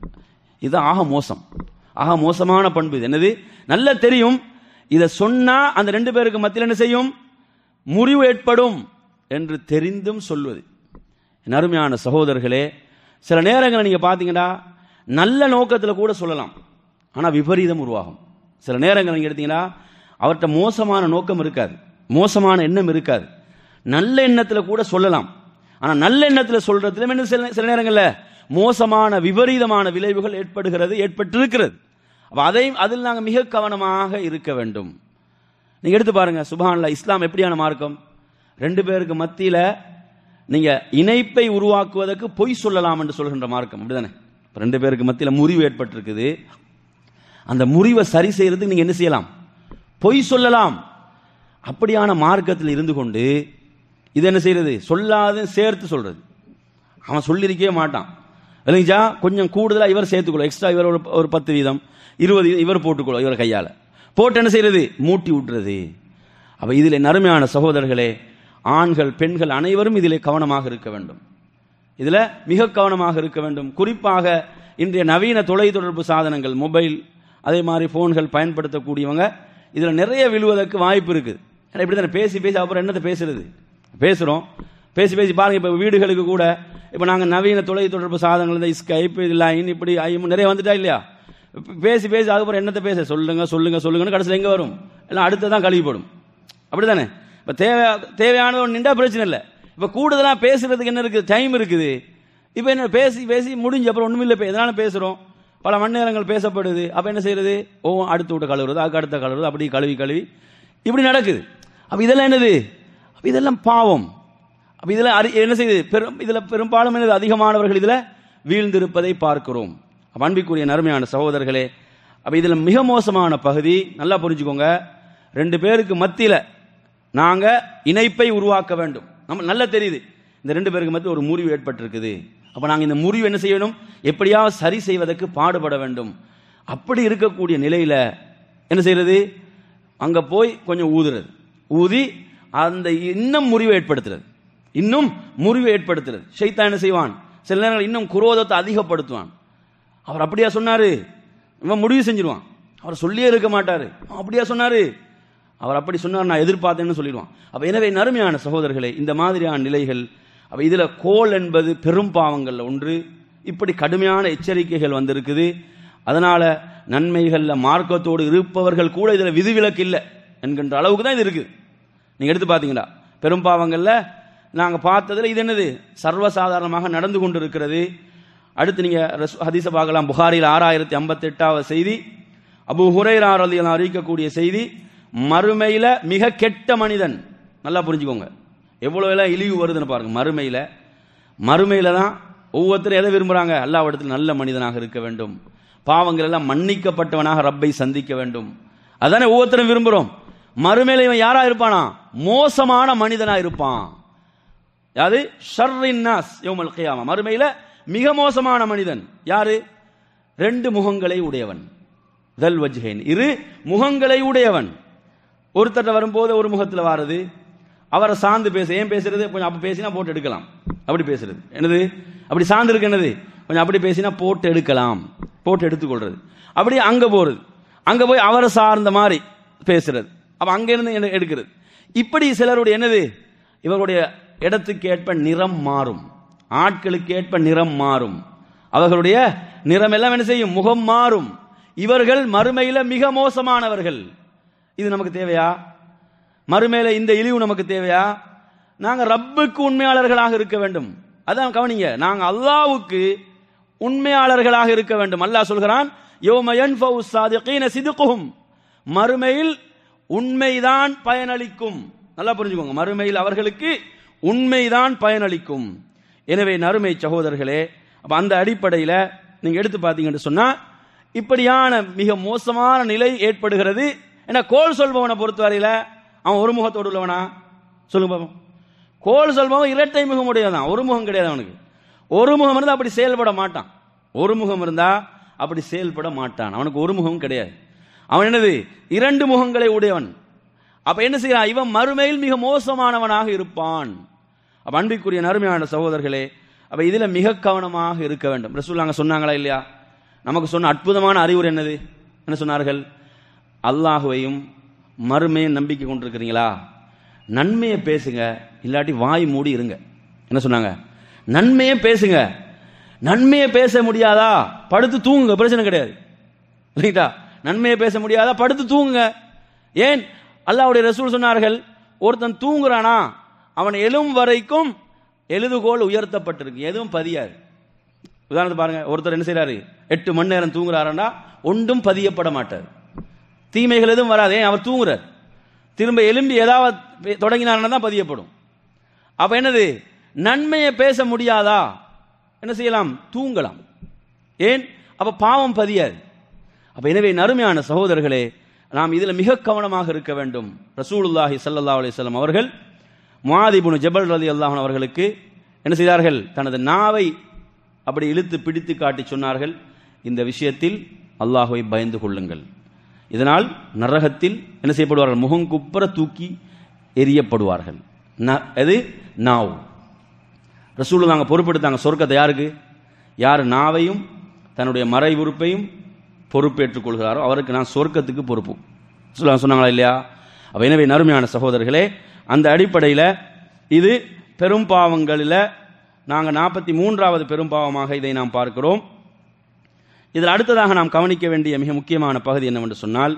Speaker 3: இது ஆக மோசம் ஆக மோசமான பண்பு இது என்னது நல்லா தெரியும் இதை சொன்னா அந்த ரெண்டு பேருக்கு மத்தியில் என்ன செய்யும் முறிவு ஏற்படும் என்று தெரிந்தும் சொல்வது என் அருமையான சகோதரர்களே சில நேரங்களில் நீங்க பார்த்தீங்கன்னா நல்ல நோக்கத்தில் கூட சொல்லலாம் ஆனா விபரீதம் உருவாகும் சில நேரங்கள் நீங்க எடுத்தீங்கன்னா அவர்கிட்ட மோசமான நோக்கம் இருக்காது மோசமான எண்ணம் இருக்காது நல்ல எண்ணத்தில் கூட சொல்லலாம் ஆனா நல்ல எண்ணத்தில் சொல்றதுல என்ன சில சில நேரங்களில் மோசமான விபரீதமான விளைவுகள் ஏற்படுகிறது ஏற்பட்டிருக்கிறது அப்ப அதையும் அதில் நாங்கள் மிக கவனமாக இருக்க வேண்டும் நீங்க எடுத்து பாருங்க சுபஹான்ல இஸ்லாம் எப்படியான மார்க்கம் ரெண்டு பேருக்கு மத்தியில நீங்க இணைப்பை உருவாக்குவதற்கு பொய் சொல்லலாம் என்று சொல்கின்ற மார்க்கம் அப்படிதானே இப்ப ரெண்டு பேருக்கு மத்தியில முறிவு ஏற்பட்டிருக்குது அந்த முறிவை சரி செய்யறதுக்கு நீங்க என்ன செய்யலாம் பொய் சொல்லலாம் அப்படியான மார்க்கத்தில் இருந்து கொண்டு இது என்ன செய்யறது சொல்லாத சேர்த்து சொல்றது அவன் சொல்லியிருக்கவே மாட்டான் இல்லைங்களா கொஞ்சம் கூடுதலா இவர் சேர்த்துக்கொள்ளும் எக்ஸ்ட்ரா இவர் ஒரு ஒரு பத்து வீதம் இருபது வீதம் இவர் போட்டுக்கொள்ளும் இவர் கையால போட்டு என்ன செய்யறது மூட்டி விட்டுறது அப்ப இதில் நறுமையான சகோதரர்களே ஆண்கள் பெண்கள் அனைவரும் இதிலே கவனமாக இருக்க வேண்டும் இதுல மிக கவனமாக இருக்க வேண்டும் குறிப்பாக இன்றைய நவீன தொலைத்தொடர்பு சாதனங்கள் மொபைல் அதே மாதிரி போன்கள் பயன்படுத்தக்கூடியவங்க இதுல நிறைய விழுவதற்கு வாய்ப்பு இருக்குது ஏன்னா இப்படி தானே பேசி பேசி அப்புறம் என்னத்தை பேசுறது பேசுறோம் பேசி பேசி பாருங்க இப்ப வீடுகளுக்கு கூட இப்ப நாங்க நவீன தொலைத்தொடர்பு சாதனங்கள் இந்த ஸ்கைப் லைன் இப்படி ஐம் நிறைய வந்துட்டா இல்லையா இப்ப பேசி பேசி அதுக்கப்புறம் என்னத்தை பேச சொல்லுங்க சொல்லுங்க சொல்லுங்கன்னு கடைசியில் எங்க வரும் எல்லாம் அடுத்ததான் கழுவிப்படும் அப்படிதானே இப்ப தேவை தேவையானது ஒன்று நின்றா பிரச்சனை இல்லை இப்ப கூடுதலா பேசுறதுக்கு என்ன இருக்குது டைம் இருக்குது இப்ப என்ன பேசி பேசி முடிஞ்சு அப்புறம் ஒண்ணுமில்லை இப்ப எதனால பேசுறோம் பல மணி நேரங்கள் பேசப்படுது அப்ப என்ன செய்யறது ஓ அடுத்து விட்டு கழுவுறது அதுக்கு அடுத்த கழுவுறது அப்படி கழுவி கழுவி இப்படி நடக்குது அப்ப இதெல்லாம் என்னது அப்ப இதெல்லாம் பாவம் அப்ப இதுல அறி- என்ன செய்யுது பெரும் இதுல பெரும்பாலும் என்னது அதிகமானவர்கள் இதுல வீழ்ந்திருப்பதை பார்க்கிறோம் அப்ப அன்பிற்குரிய நறுமையான சகோதரர்களே அப்ப இதுல மிக மோசமான பகுதி நல்லா புரிஞ்சுக்கோங்க ரெண்டு பேருக்கு மத்தியில நாங்க இணைப்பை உருவாக்க வேண்டும் நம்ம நல்லா தெரியுது இந்த ரெண்டு பேருக்கு மத்தியில் ஒரு முறிவு ஏற்பட்டிருக்குது அப்ப நாங்க இந்த முறிவு என்ன செய்யணும் எப்படியாவது சரி செய்வதற்கு பாடுபட வேண்டும் அப்படி இருக்கக்கூடிய நிலையில என்ன செய்யறது அங்க போய் கொஞ்சம் ஊதுறது ஊதி அந்த இன்னும் முறிவை ஏற்படுத்துறது இன்னும் முறிவை ஏற்படுத்துறது ஷைத்தான் என்ன செய்வான் சில நேரங்கள் இன்னும் குரோதத்தை அதிகப்படுத்துவான் அவர் அப்படியா சொன்னாரு இவன் முடிவு செஞ்சிருவான் அவர் சொல்லியே இருக்க மாட்டாரு அவன் அப்படியா சொன்னாரு அவர் அப்படி சொன்னார் நான் எதிர்பார்த்தேன்னு சொல்லிடுவான் அப்ப எனவே நறுமையான சகோதரர்களே இந்த மாதிரியான நிலைகள் அப்ப இதுல கோல் என்பது பெரும் பாவங்கள்ல ஒன்று இப்படி கடுமையான எச்சரிக்கைகள் வந்திருக்குது அதனால நன்மைகள்ல மார்க்கத்தோடு இருப்பவர்கள் கூட இதுல விதிவிலக்கு இல்லை என்கின்ற அளவுக்கு தான் இது இருக்குது நீங்க எடுத்து பாத்தீங்களா பெரும் பாவங்கள்ல நாங்க பார்த்ததுல இது என்னது சர்வசாதாரணமாக நடந்து கொண்டிருக்கிறது அடுத்து நீங்க ரசூ- ஹதீஸை பார்க்கலாம் புகாரில் ஆறாயிரத்தி ஐம்பத்தி எட்டாவது செய்தி அபு ஹுரைரா ரலியல்லாஹு அறிவிக்கக்கூடிய செய்தி மறுமையில மிக கெட்ட மனிதன் நல்லா புரிஞ்சுக்கோங்க எவ்வளவு எல்லாம் இழிவு வருதுன்னு பாருங்க மறுமையில மறுமையில தான் ஒவ்வொருத்தரும் எதை விரும்புறாங்க அல்லாவிடத்தில் நல்ல மனிதனாக இருக்க வேண்டும் பாவங்கள் எல்லாம் மன்னிக்கப்பட்டவனாக ரப்பை சந்திக்க வேண்டும் அதானே ஒவ்வொருத்தரும் விரும்புறோம் மறுமையில இவன் யாரா இருப்பானா மோசமான மனிதனா இருப்பான் யாது ஷர்ரின் நாஸ் யௌமல் கியாமா மறுமையில மிக மோசமான மனிதன் யாரு ரெண்டு முகங்களை உடையவன் தல் வஜ்ஹைன் இரு முகங்களை உடையவன் ஒருத்தட்ட வரும்போது ஒரு முகத்துல வாருது அவரை சார்ந்து பேச ஏன் பேசுறது கொஞ்சம் அப்படி பேசினா போட்டு எடுக்கலாம் அப்படி பேசுறது என்னது அப்படி சார்ந்து இருக்கு என்னது கொஞ்சம் அப்படி பேசினா போட்டு எடுக்கலாம் போட்டு எடுத்துக்கொள்றது அப்படி அங்க போறது அங்க போய் அவரை சார்ந்த மாதிரி பேசுறது அப்ப அங்க இருந்து என்ன எடுக்கிறது இப்படி சிலருடைய என்னது இவர்களுடைய இடத்துக்கு ஏற்ப நிறம் மாறும் ஆட்களுக்கு ஏற்ப நிறம் மாறும் அவர்களுடைய நிறம் எல்லாம் என்ன செய்யும் முகம் மாறும் இவர்கள் மறுமையில மிக மோசமானவர்கள் இது நமக்கு தேவையா மறுமையில இந்த இழிவு நமக்கு தேவையா நாங்க ரப்புக்கு உண்மையாளர்களாக இருக்க வேண்டும் அதான் கவனிங்க நாங்க அல்லாவுக்கு உண்மையாளர்களாக இருக்க வேண்டும் அல்லாஹ் சொல்கிறான் யௌம யன்ஃபவு ஸாதிகீன சிதுகுஹும் மறுமையில் உண்மைதான் பயனளிக்கும் நல்லா புரிஞ்சுக்கோங்க மறுமையில் அவர்களுக்கு உண்மைதான் பயனளிக்கும் எனவே நறுமை சகோதரர்களே அப்ப அந்த அடிப்படையில் நீங்க எடுத்து பார்த்தீங்கன்னு சொன்னா இப்படியான மிக மோசமான நிலை ஏற்படுகிறது ஏன்னா கோல் சொல்பவனை பொறுத்தவரையில அவன் ஒரு முகத்தோடு உள்ளவனா சொல்லுங்க பாப்போம் கோல் சொல்பவன் இரட்டை முகம் உடையவன் ஒரு முகம் கிடையாது அவனுக்கு ஒரு முகம் இருந்தா அப்படி செயல்பட மாட்டான் ஒரு முகம் இருந்தா அப்படி செயல்பட மாட்டான் அவனுக்கு ஒரு முகம் கிடையாது அவன் என்னது இரண்டு முகங்களை உடையவன் அப்ப என்ன செய்யறான் இவன் மறுமையில் மிக மோசமானவனாக இருப்பான் அப்ப அன்பிற்குரிய நறுமையான சகோதரர்களே அப்ப இதுல மிக கவனமாக இருக்க வேண்டும் ரசூல்லாங்க சொன்னாங்களா இல்லையா நமக்கு சொன்ன அற்புதமான அறிவுரை என்னது என்ன சொன்னார்கள் அல்லாஹுவையும் மறுமையும் நம்பிக்கை கொண்டிருக்கிறீங்களா நன்மையை பேசுங்க இல்லாட்டி வாய் மூடி இருங்க என்ன சொன்னாங்க நன்மையை பேசுங்க நன்மையை பேச முடியாதா படுத்து தூங்குங்க பிரச்சனை கிடையாது இல்லைங்களா நன்மையை பேச முடியாதா படுத்து தூங்குங்க ஏன் அல்லாஹ்வுடைய ரசூல் சொன்னார்கள் ஒருத்தன் தூங்குறானா அவன் எழும் வரைக்கும் எழுதுகோல் உயர்த்தப்பட்டிருக்கு எதுவும் பதியாது உதாரணத்தை பாருங்க ஒருத்தர் என்ன செய்றாரு எட்டு மணி நேரம் தூங்குறாருன்னா ஒன்றும் பதியப்பட மாட்டார் தீமைகள் எதுவும் வராது ஏன் அவர் தூங்குறார் திரும்ப எலும்பி ஏதாவது பே- தொடங்கினாருன்னா தான் பதியப்படும் அப்ப என்னது நன்மையை பேச முடியாதா என்ன செய்யலாம் தூங்கலாம் ஏன் அப்ப பாவம் பதியாது அப்ப எனவே நறுமையான சகோதரர்களே நாம் இதுல மிக கவனமாக இருக்க வேண்டும் ரசூலுல்லாஹி ஸல்லல்லாஹு அலைஹி வஸல்லம் அவர்கள் முஆதிபுன் ஜபல் ரலியல்லாஹு அன்ஹு அவர்களுக்கு என்ன செய்தார்கள் தனது நாவை அப்படி இழுத்து பிடித்து காட்டி சொன்னார்கள் இந்த விஷயத்தில் அல்லாஹ்வை பயந்து கொள்ளுங்கள் இதனால் நரகத்தில் என்ன செய்யப்படுவார்கள் முகங்குப்புற தூக்கி எரியப்படுவார்கள் ந- எது நாவ் ரசூல் நாங்கள் பொறுப்பெடுத்தாங்க சொர்க்கத்தை யாருக்கு யார் நாவையும் தன்னுடைய மறைவுறுப்பையும் பொறுப்பேற்றுக் கொள்கிறாரோ அவருக்கு நான் சொர்க்கத்துக்கு பொறுப்பு ரசூலுல்லாஹ் சொன்னாங்களா இல்லையா அப்ப எனவே நறுமையான சகோதரர்களே அந்த அடிப்படையில் இது பெரும் பாவங்களில் நாங்கள் நாற்பத்தி மூன்றாவது பெரும் பாவமாக இதை நாம் பார்க்கிறோம் இதில் அடுத்ததாக நாம் கவனிக்க வேண்டிய மிக முக்கியமான பகுதி என்னவென்று சொன்னால்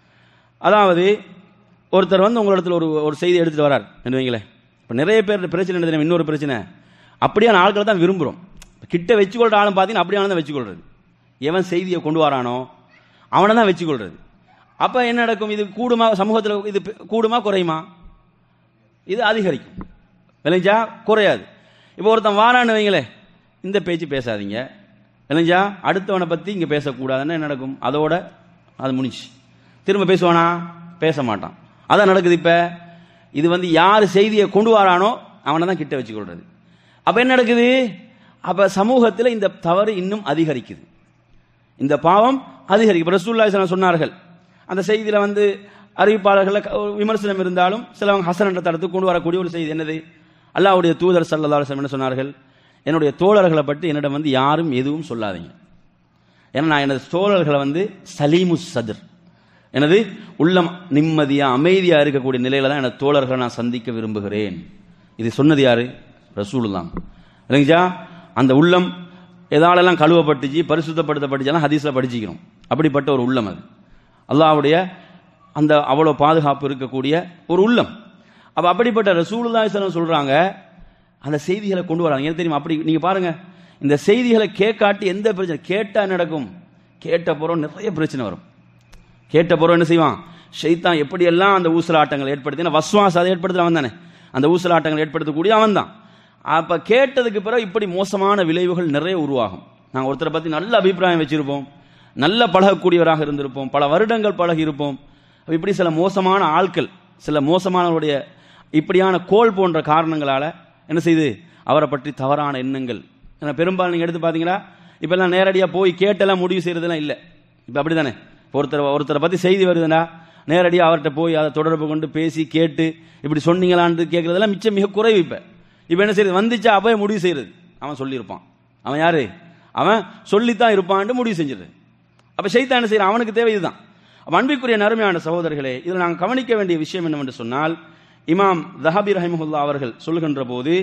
Speaker 3: அதாவது ஒருத்தர் வந்து உங்களிடத்தில் ஒரு ஒரு செய்தி எடுத்துட்டு வரார் என்று வைங்களேன் இப்போ நிறைய பேர் பிரச்சனை என்ன தெரியுமா? இன்னொரு பிரச்சனை அப்படியான ஆட்களை தான் விரும்புகிறோம் கிட்ட வச்சுக்கொள்ற ஆளும் பார்த்தீங்கன்னா அப்படியான தான் வச்சுக்கொள்றது எவன் செய்தியை கொண்டு வரானோ அவனை தான் வச்சுக்கொள்றது அப்ப என்ன நடக்கும் இது கூடுமா சமூகத்தில் இது பெ- கூடுமா குறையுமா இது அதிகரிக்கும் விளைஞ்சா குறையாது இப்போ ஒருத்தன் வாரான்னு வைங்களே இந்த பேச்சு பேசாதீங்க விளைஞ்சா அடுத்தவனை பத்தி இங்க பேசக்கூடாதுன்னு என்ன நடக்கும் அதோட அது முடிச்சு திரும்ப பேசுவானா பேச மாட்டான் அதான் நடக்குது இப்ப இது வந்து யார் செய்தியை கொண்டு வரானோ அவனை தான் கிட்ட வச்சுக்கொள்றது அப்ப என்ன நடக்குது அப்ப சமூகத்தில் இந்த தவறு இன்னும் அதிகரிக்குது இந்த பாவம் அதிகரிக்கும் இப்ப ரசூலுல்லாஹி ஸல்லல்லாஹு அலைஹி வஸல்லம் சொன்னார்கள் அந்த செய்தியில வந்து அறிவிப்பாளர்கள ஒரு விமர்சனம் இருந்தாலும் சிலவங்க ஹசன் என்ற தரத்துக்கு கொண்டு வரக்கூடிய ஒரு செய்தி என்னது அல்லாஹ்வுடைய தூதர் ஸல்லல்லாஹு அலைஹி வஸல்லம் என்ன சொன்னார்கள் என்னுடைய தோழர்களை பற்றி என்னிடம் வந்து யாரும் எதுவும் சொல்லாதீங்க ஏன்னா நான் எனது தோழர்களை வந்து சலீமு சதுர் எனது உள்ளம் நிம்மதியா அமைதியா இருக்கக்கூடிய நிலையில தான் எனது தோழர்களை நான் சந்திக்க விரும்புகிறேன் இது சொன்னது யாரு ரசூலுல்லாம் இல்லைங்களா அந்த உள்ளம் எதாலெல்லாம் கழுவப்பட்டுச்சு பரிசுத்தப்படுத்தப்பட்டுச்சாலும் ஹதீஸ்ல படிச்சுக்கணும் அப்படிப்பட்ட ஒரு உள்ளம் அது அல்லாஹ்வுடைய அந்த அவ்வளோ பாதுகாப்பு இருக்கக்கூடிய ஒரு உள்ளம் அப்ப அப்படிப்பட்ட ரசூலுல்லாஹி ஸல்லல்லாஹு அலைஹி வஸல்லம் சொல்றாங்க அந்த செய்திகளை கொண்டு வராங்க ஏன் தெரியுமா அப்படி நீங்க பாருங்க இந்த செய்திகளை கேட்காட்டி எந்த பிரச்சனை கேட்டா என்ன நடக்கும் கேட்ட பிறகு நிறைய பிரச்சனை வரும் கேட்ட பிறகு என்ன செய்வான் ஷைத்தான் எப்படியெல்லாம் அந்த ஊசலாட்டங்களை ஏற்படுத்தி ஏன்னா வஸ்வாஸ் அதை ஏற்படுத்துற அவன் தானே அந்த ஊசலாட்டங்களை ஏற்படுத்தக்கூடிய அவன் தான் அப்ப கேட்டதுக்கு பிறகு இப்படி மோசமான விளைவுகள் நிறைய உருவாகும் நாங்கள் ஒருத்தரை பத்தி நல்ல அபிப்பிராயம் வச்சிருப்போம் நல்ல பழகக்கூடியவராக இருந்திருப்போம் பல வருடங்கள் பழகி இருப்போம் அப்ப இப்படி சில மோசமான ஆட்கள் சில மோசமானவருடைய இப்படியான கோல் போன்ற காரணங்களால என்ன செய்யுது அவரை பற்றி தவறான எண்ணங்கள் ஏன்னா பெரும்பாலும் நீங்க எடுத்து பாத்தீங்களா இப்பெல்லாம் நேரடியா போய் கேட்டெல்லாம் முடிவு செய்யறதெல்லாம் இல்லை இப்ப அப்படிதானே இப்ப ஒருத்தர் ஒருத்தரை பத்தி செய்தி வருதுன்னா நேரடியாக அவர்கிட்ட போய் அதை தொடர்பு கொண்டு பேசி கேட்டு இப்படி சொன்னீங்களான்னு கேட்கறதெல்லாம் மிச்சம் மிக குறைவு இப்ப இப்ப என்ன செய்யுது வந்துச்சா அப்பவே முடிவு செய்யறது அவன் சொல்லியிருப்பான் அவன் யாரு அவன் சொல்லித்தான் இருப்பான்னு முடிவு செஞ்சிருது அப்ப ஷைத்தான் என்ன செய்யறான் அவனுக்கு தேவை இதுதான் அப்ப அன்பிற்குரிய நறுமையான சகோதரர்களே இதில் நாங்கள் கவனிக்க வேண்டிய விஷயம் என்னவென்று சொன்னால் இமாம் தஹாபி ரஹிமஹுல்லா அவர்கள் சொல்லுகின்ற போது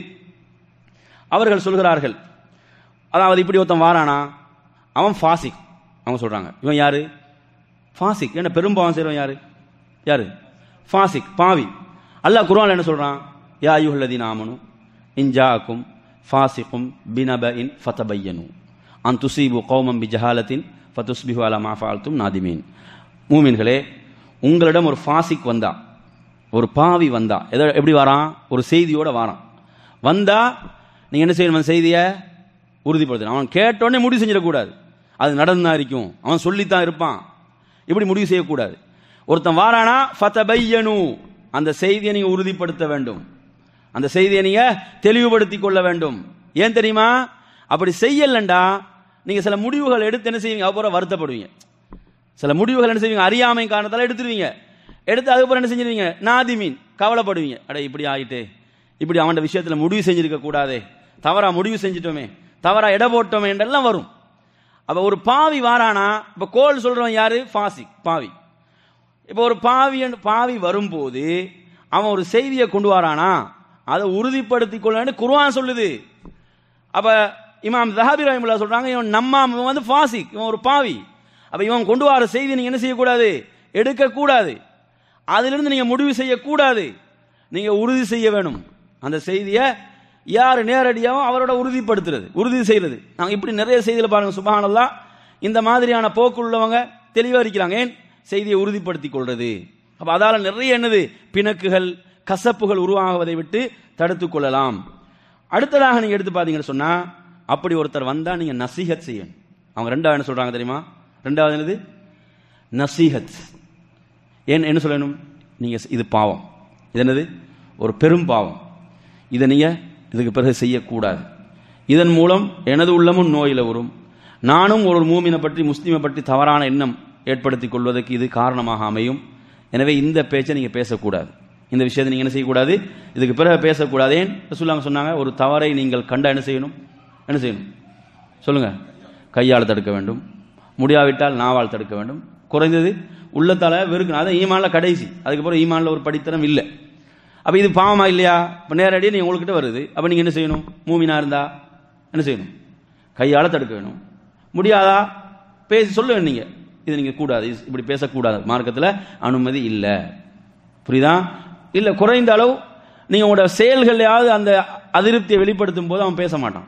Speaker 3: அவர்கள் சொல்கிறார்கள் அதாவது இப்படி ஒருத்தன் வாரானா அவன் ஃபாசிக் அவங்க சொல்றாங்க இவன் யாரு ஃபாசிக் என்ன பெரும்பாவம் செய்றவன் யாரு யாரு ஃபாசிக் பாவி அல்லாஹ் குர்ஆன்ல என்ன சொல்றான் யா அய்யுஹல்லதீன ஆமனு இன்ஜாக்கும் ஃபாசிக்கும் பினபஇன் ஃபதபையனு அன் துசீபு கௌமம் பிஜஹாலத்தின் ஃபதுஸ்பிஹு அலா மா ஃபஅல்தும் நாதிமீன் மூமின்களே உங்களிடம் ஒரு ஃபாசிக் வந்தா ஒரு பாவி வந்தா எதை எப்படி வரான் ஒரு செய்தியோட வாரான் வந்தா நீங்க என்ன செய்யணும் அந்த செய்தியை உறுதிப்படுத்தணும் அவன் கேட்டோடனே முடிவு செஞ்சிடக்கூடாது அது நடந்தா இருக்கும் அவன் சொல்லித்தான் இருப்பான் இப்படி முடிவு செய்யக்கூடாது ஒருத்தன் வாரானா ஃபதபையனு அந்த செய்தியை நீங்க உறுதிப்படுத்த வேண்டும் அந்த செய்தியை நீங்க தெளிவுபடுத்திக் கொள்ள வேண்டும் ஏன் தெரியுமா அப்படி செய்யலண்டா நீங்க சில முடிவுகள் எடுத்து என்ன செய்வீங்க அப்புறம் வருத்தப்படுவீங்க சில முடிவுகள் என்ன செய்வீங்க அறியாமை காரணத்தால எடுத்துருவீங்க எடுத்து அதுக்கப்புறம் என்ன செஞ்சிருவீங்க நாதிமீன் கவலைப்படுவீங்க அட இப்படி ஆயிட்டே இப்படி அவன் விஷயத்துல முடிவு செஞ்சிருக்க கூடாதே தவறா முடிவு செஞ்சிட்டோமே தவறா எடை போட்டோமே என்றெல்லாம் வரும் அப்ப ஒரு பாவி வாரானா இப்ப கோல் சொல்றவன் யாரு பாசி பாவி இப்ப ஒரு பாவி பாவி வரும்போது அவன் ஒரு செய்தியை கொண்டு வரானா அதை உறுதிப்படுத்திக் கொள்ளு குர்ஆன் சொல்லுது அப்ப இமாம் தஹாபி ரஹிமுல்லா சொல்றாங்க இவன் நம்ம இவன் வந்து ஃபாசிக் இவன் ஒரு பாவி அப்ப இவன் கொண்டு வர செய்தி நீங்க என்ன செய்யக்கூடாது எடுக்க கூடாது அதிலிருந்து நீங்க முடிவு செய்யக்கூடாது நீங்க உறுதி செய்ய வேணும் அந்த செய்தியை யார் நேரடியாகவும் அவரோட உறுதிப்படுத்துறது உறுதி செய்யறது நாங்க இப்படி நிறைய செய்தியில பாருங்க சுபஹானல்லா இந்த மாதிரியான போக்கு உள்ளவங்க தெளிவா இருக்கிறாங்க ஏன் செய்தியை உறுதிப்படுத்திக் கொள்றது அப்ப அதால நிறைய என்னது பிணக்குகள் கசப்புகள் உருவாகுவதை விட்டு தடுத்துக் கொள்ளலாம் அடுத்ததாக நீங்க எடுத்து பாத்தீங்கன்னு சொன்னா அப்படி ஒருத்தர் வந்தா நீங்க நசீகத் செய்யணும் அவங்க ரெண்டாவது என்ன சொல்றாங்க தெரியுமா ரெண்டாவது என்னது நசீகத் ஏன் என்ன சொல்லணும் நீங்க இது பாவம் இது என்னது ஒரு பெரும் பாவம் இதை நீங்க இதுக்கு பிறகு செய்யக்கூடாது இதன் மூலம் எனது உள்ளமும் நோயில வரும் நானும் ஒரு மூமினை பற்றி முஸ்லீமை பற்றி தவறான எண்ணம் ஏற்படுத்திக் கொள்வதற்கு இது காரணமாக அமையும் எனவே இந்த பேச்சை நீங்க பேசக்கூடாது இந்த விஷயத்தை நீங்க என்ன செய்யக்கூடாது இதுக்கு பிறகு பேசக்கூடாது ஏன் ரசூலுல்லாஹ் சொன்னாங்க ஒரு தவறை நீங்கள் கண்டா என்ன செய்யணும் என்ன செய்யணும் சொல்லுங்க கையால் தடுக்க வேண்டும் முடியாவிட்டால் நாவால் தடுக்க வேண்டும் குறைந்தது உள்ளத்தால வெறுக்கணும் அதான் ஈமான்ல கடைசி அதுக்கப்புறம் ஈமான்ல ஒரு படித்தரம் இல்லை அப்ப இது பாவமா இல்லையா இப்ப நேரடியாக நீங்க உங்ககிட்ட வருது அப்ப நீங்க என்ன செய்யணும் மூமினா இருந்தா என்ன செய்யணும் கையால தடுக்க வேணும் முடியாதா பேசி சொல்ல வேணும் நீங்க இது நீங்க கூடாது இது இப்படி பேசக்கூடாது மார்க்கத்துல அனுமதி இல்லை புரியுதா இல்ல குறைந்த அளவு நீங்க உங்களோட செயல்களையாவது அந்த அதிருப்தியை வெளிப்படுத்தும் போது அவன் பேச மாட்டான்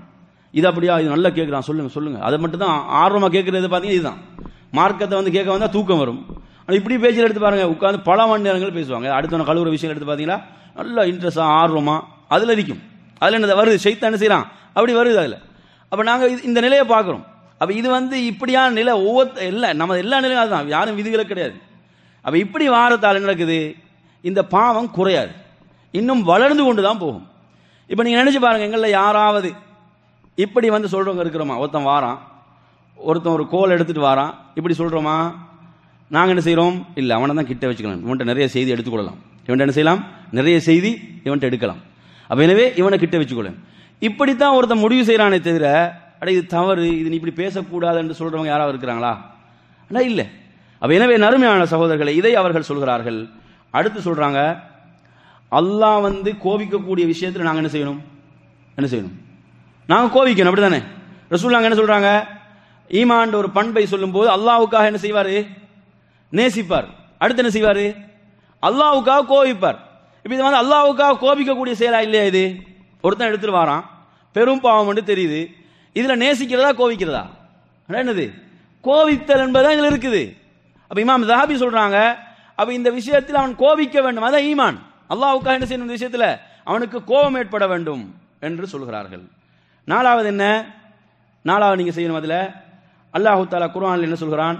Speaker 3: இது அப்படியா இது நல்லா கேட்குறான் சொல்லுங்க சொல்லுங்க அதை மட்டும் தான் ஆர்வமாக கேட்கறது பார்த்தீங்கன்னா இதுதான் மார்க்கத்தை வந்து கேட்க வந்தால் தூக்கம் வரும் ஆனா இப்படி பேச்சில் எடுத்து பாருங்க உட்காந்து பல மணி நேரங்கள் பேசுவாங்க அடுத்த கழுவுற விஷயம் எடுத்து பார்த்தீங்கன்னா நல்லா இன்ட்ரெஸ்டாக ஆர்வமாக அதில் இருக்கும் அதில் என்ன வருது சைத்தான் என்ன செய்யறான் அப்படி வருது அதில் அப்போ நாங்கள் இந்த நிலையை பார்க்குறோம் அப்போ இது வந்து இப்படியான நிலை ஒவ்வொரு இல்லை நம்ம எல்லா நிலையும் அதுதான் யாரும் விதிகளை கிடையாது அப்போ இப்படி வாரத்தால் என்ன நடக்குது இந்த பாவம் குறையாது இன்னும் வளர்ந்து கொண்டு தான் போகும் இப்போ நீங்கள் நினைச்சு பாருங்க எங்களில் யாராவது இப்படி வந்து சொல்றவங்க இருக்கிறோமா ஒருத்தன் வாரான் ஒருத்தன் ஒரு கோல் எடுத்துட்டு வாரான் இப்படி சொல்றோமா நாங்கள் என்ன செய்கிறோம் இல்லை அவனை தான் கிட்ட வச்சுக்கலாம் இவன்கிட்ட நிறைய செய்தி எடுத்துக்கொள்ளலாம் இவன்கிட்ட என்ன செய்யலாம் நிறைய செய்தி இவன்கிட்ட எடுக்கலாம் அப்போ எனவே இவனை கிட்ட வச்சுக்கொள்ள இப்படித்தான் ஒருத்தன் முடிவு செய்கிறானே தவிர அட இது தவறு இது நீ இப்படி பேசக்கூடாது என்று சொல்றவங்க யாராவது இருக்கிறாங்களா அண்ணா இல்லை அப்ப எனவே நறுமையான சகோதரர்களை இதை அவர்கள் சொல்கிறார்கள் அடுத்து சொல்றாங்க அல்லாஹ் வந்து கோபிக்கக்கூடிய விஷயத்தில் நாங்கள் என்ன செய்யணும் என்ன செய்யணும் நாங்கள் கோபிக்கணும் அப்படிதானே ரசூல்லாங்க என்ன சொல்றாங்க ஈமான் ஒரு பண்பை சொல்லும்போது அல்லாஹ்வுக்காக என்ன செய்வாரு நேசிப்பார் அடுத்து என்ன செய்வாரு அல்லாஹ்வுக்காக கோபிப்பார் இப்போ இது வந்து அல்லாஹ்வுக்காக கோபிக்கக்கூடிய செயலா இல்லையா இது ஒருத்தன் எடுத்துட்டு வாரான் பெரும் பாவம் என்று தெரியுது இதுல நேசிக்கிறதா கோபிக்கிறதா அதான் என்னது கோபித்தல் என்பதா இதுல இருக்குது அப்ப இமாம் ஜஹாபி சொல்றாங்க அப்ப இந்த விஷயத்தில் அவன் கோபிக்க வேண்டும் அதான் ஈமான் அல்லாஹ்வுக்காக என்ன செய்யணும் இந்த விஷயத்துல அவனுக்கு கோபம் ஏற்பட வேண்டும் என்று சொல்கிறார்கள் நாலாவது என்ன நாலாவது நீங்க செய்யணும் அதுல அல்லாஹு தாலா குர்ஆனில் என்ன சொல்கிறான்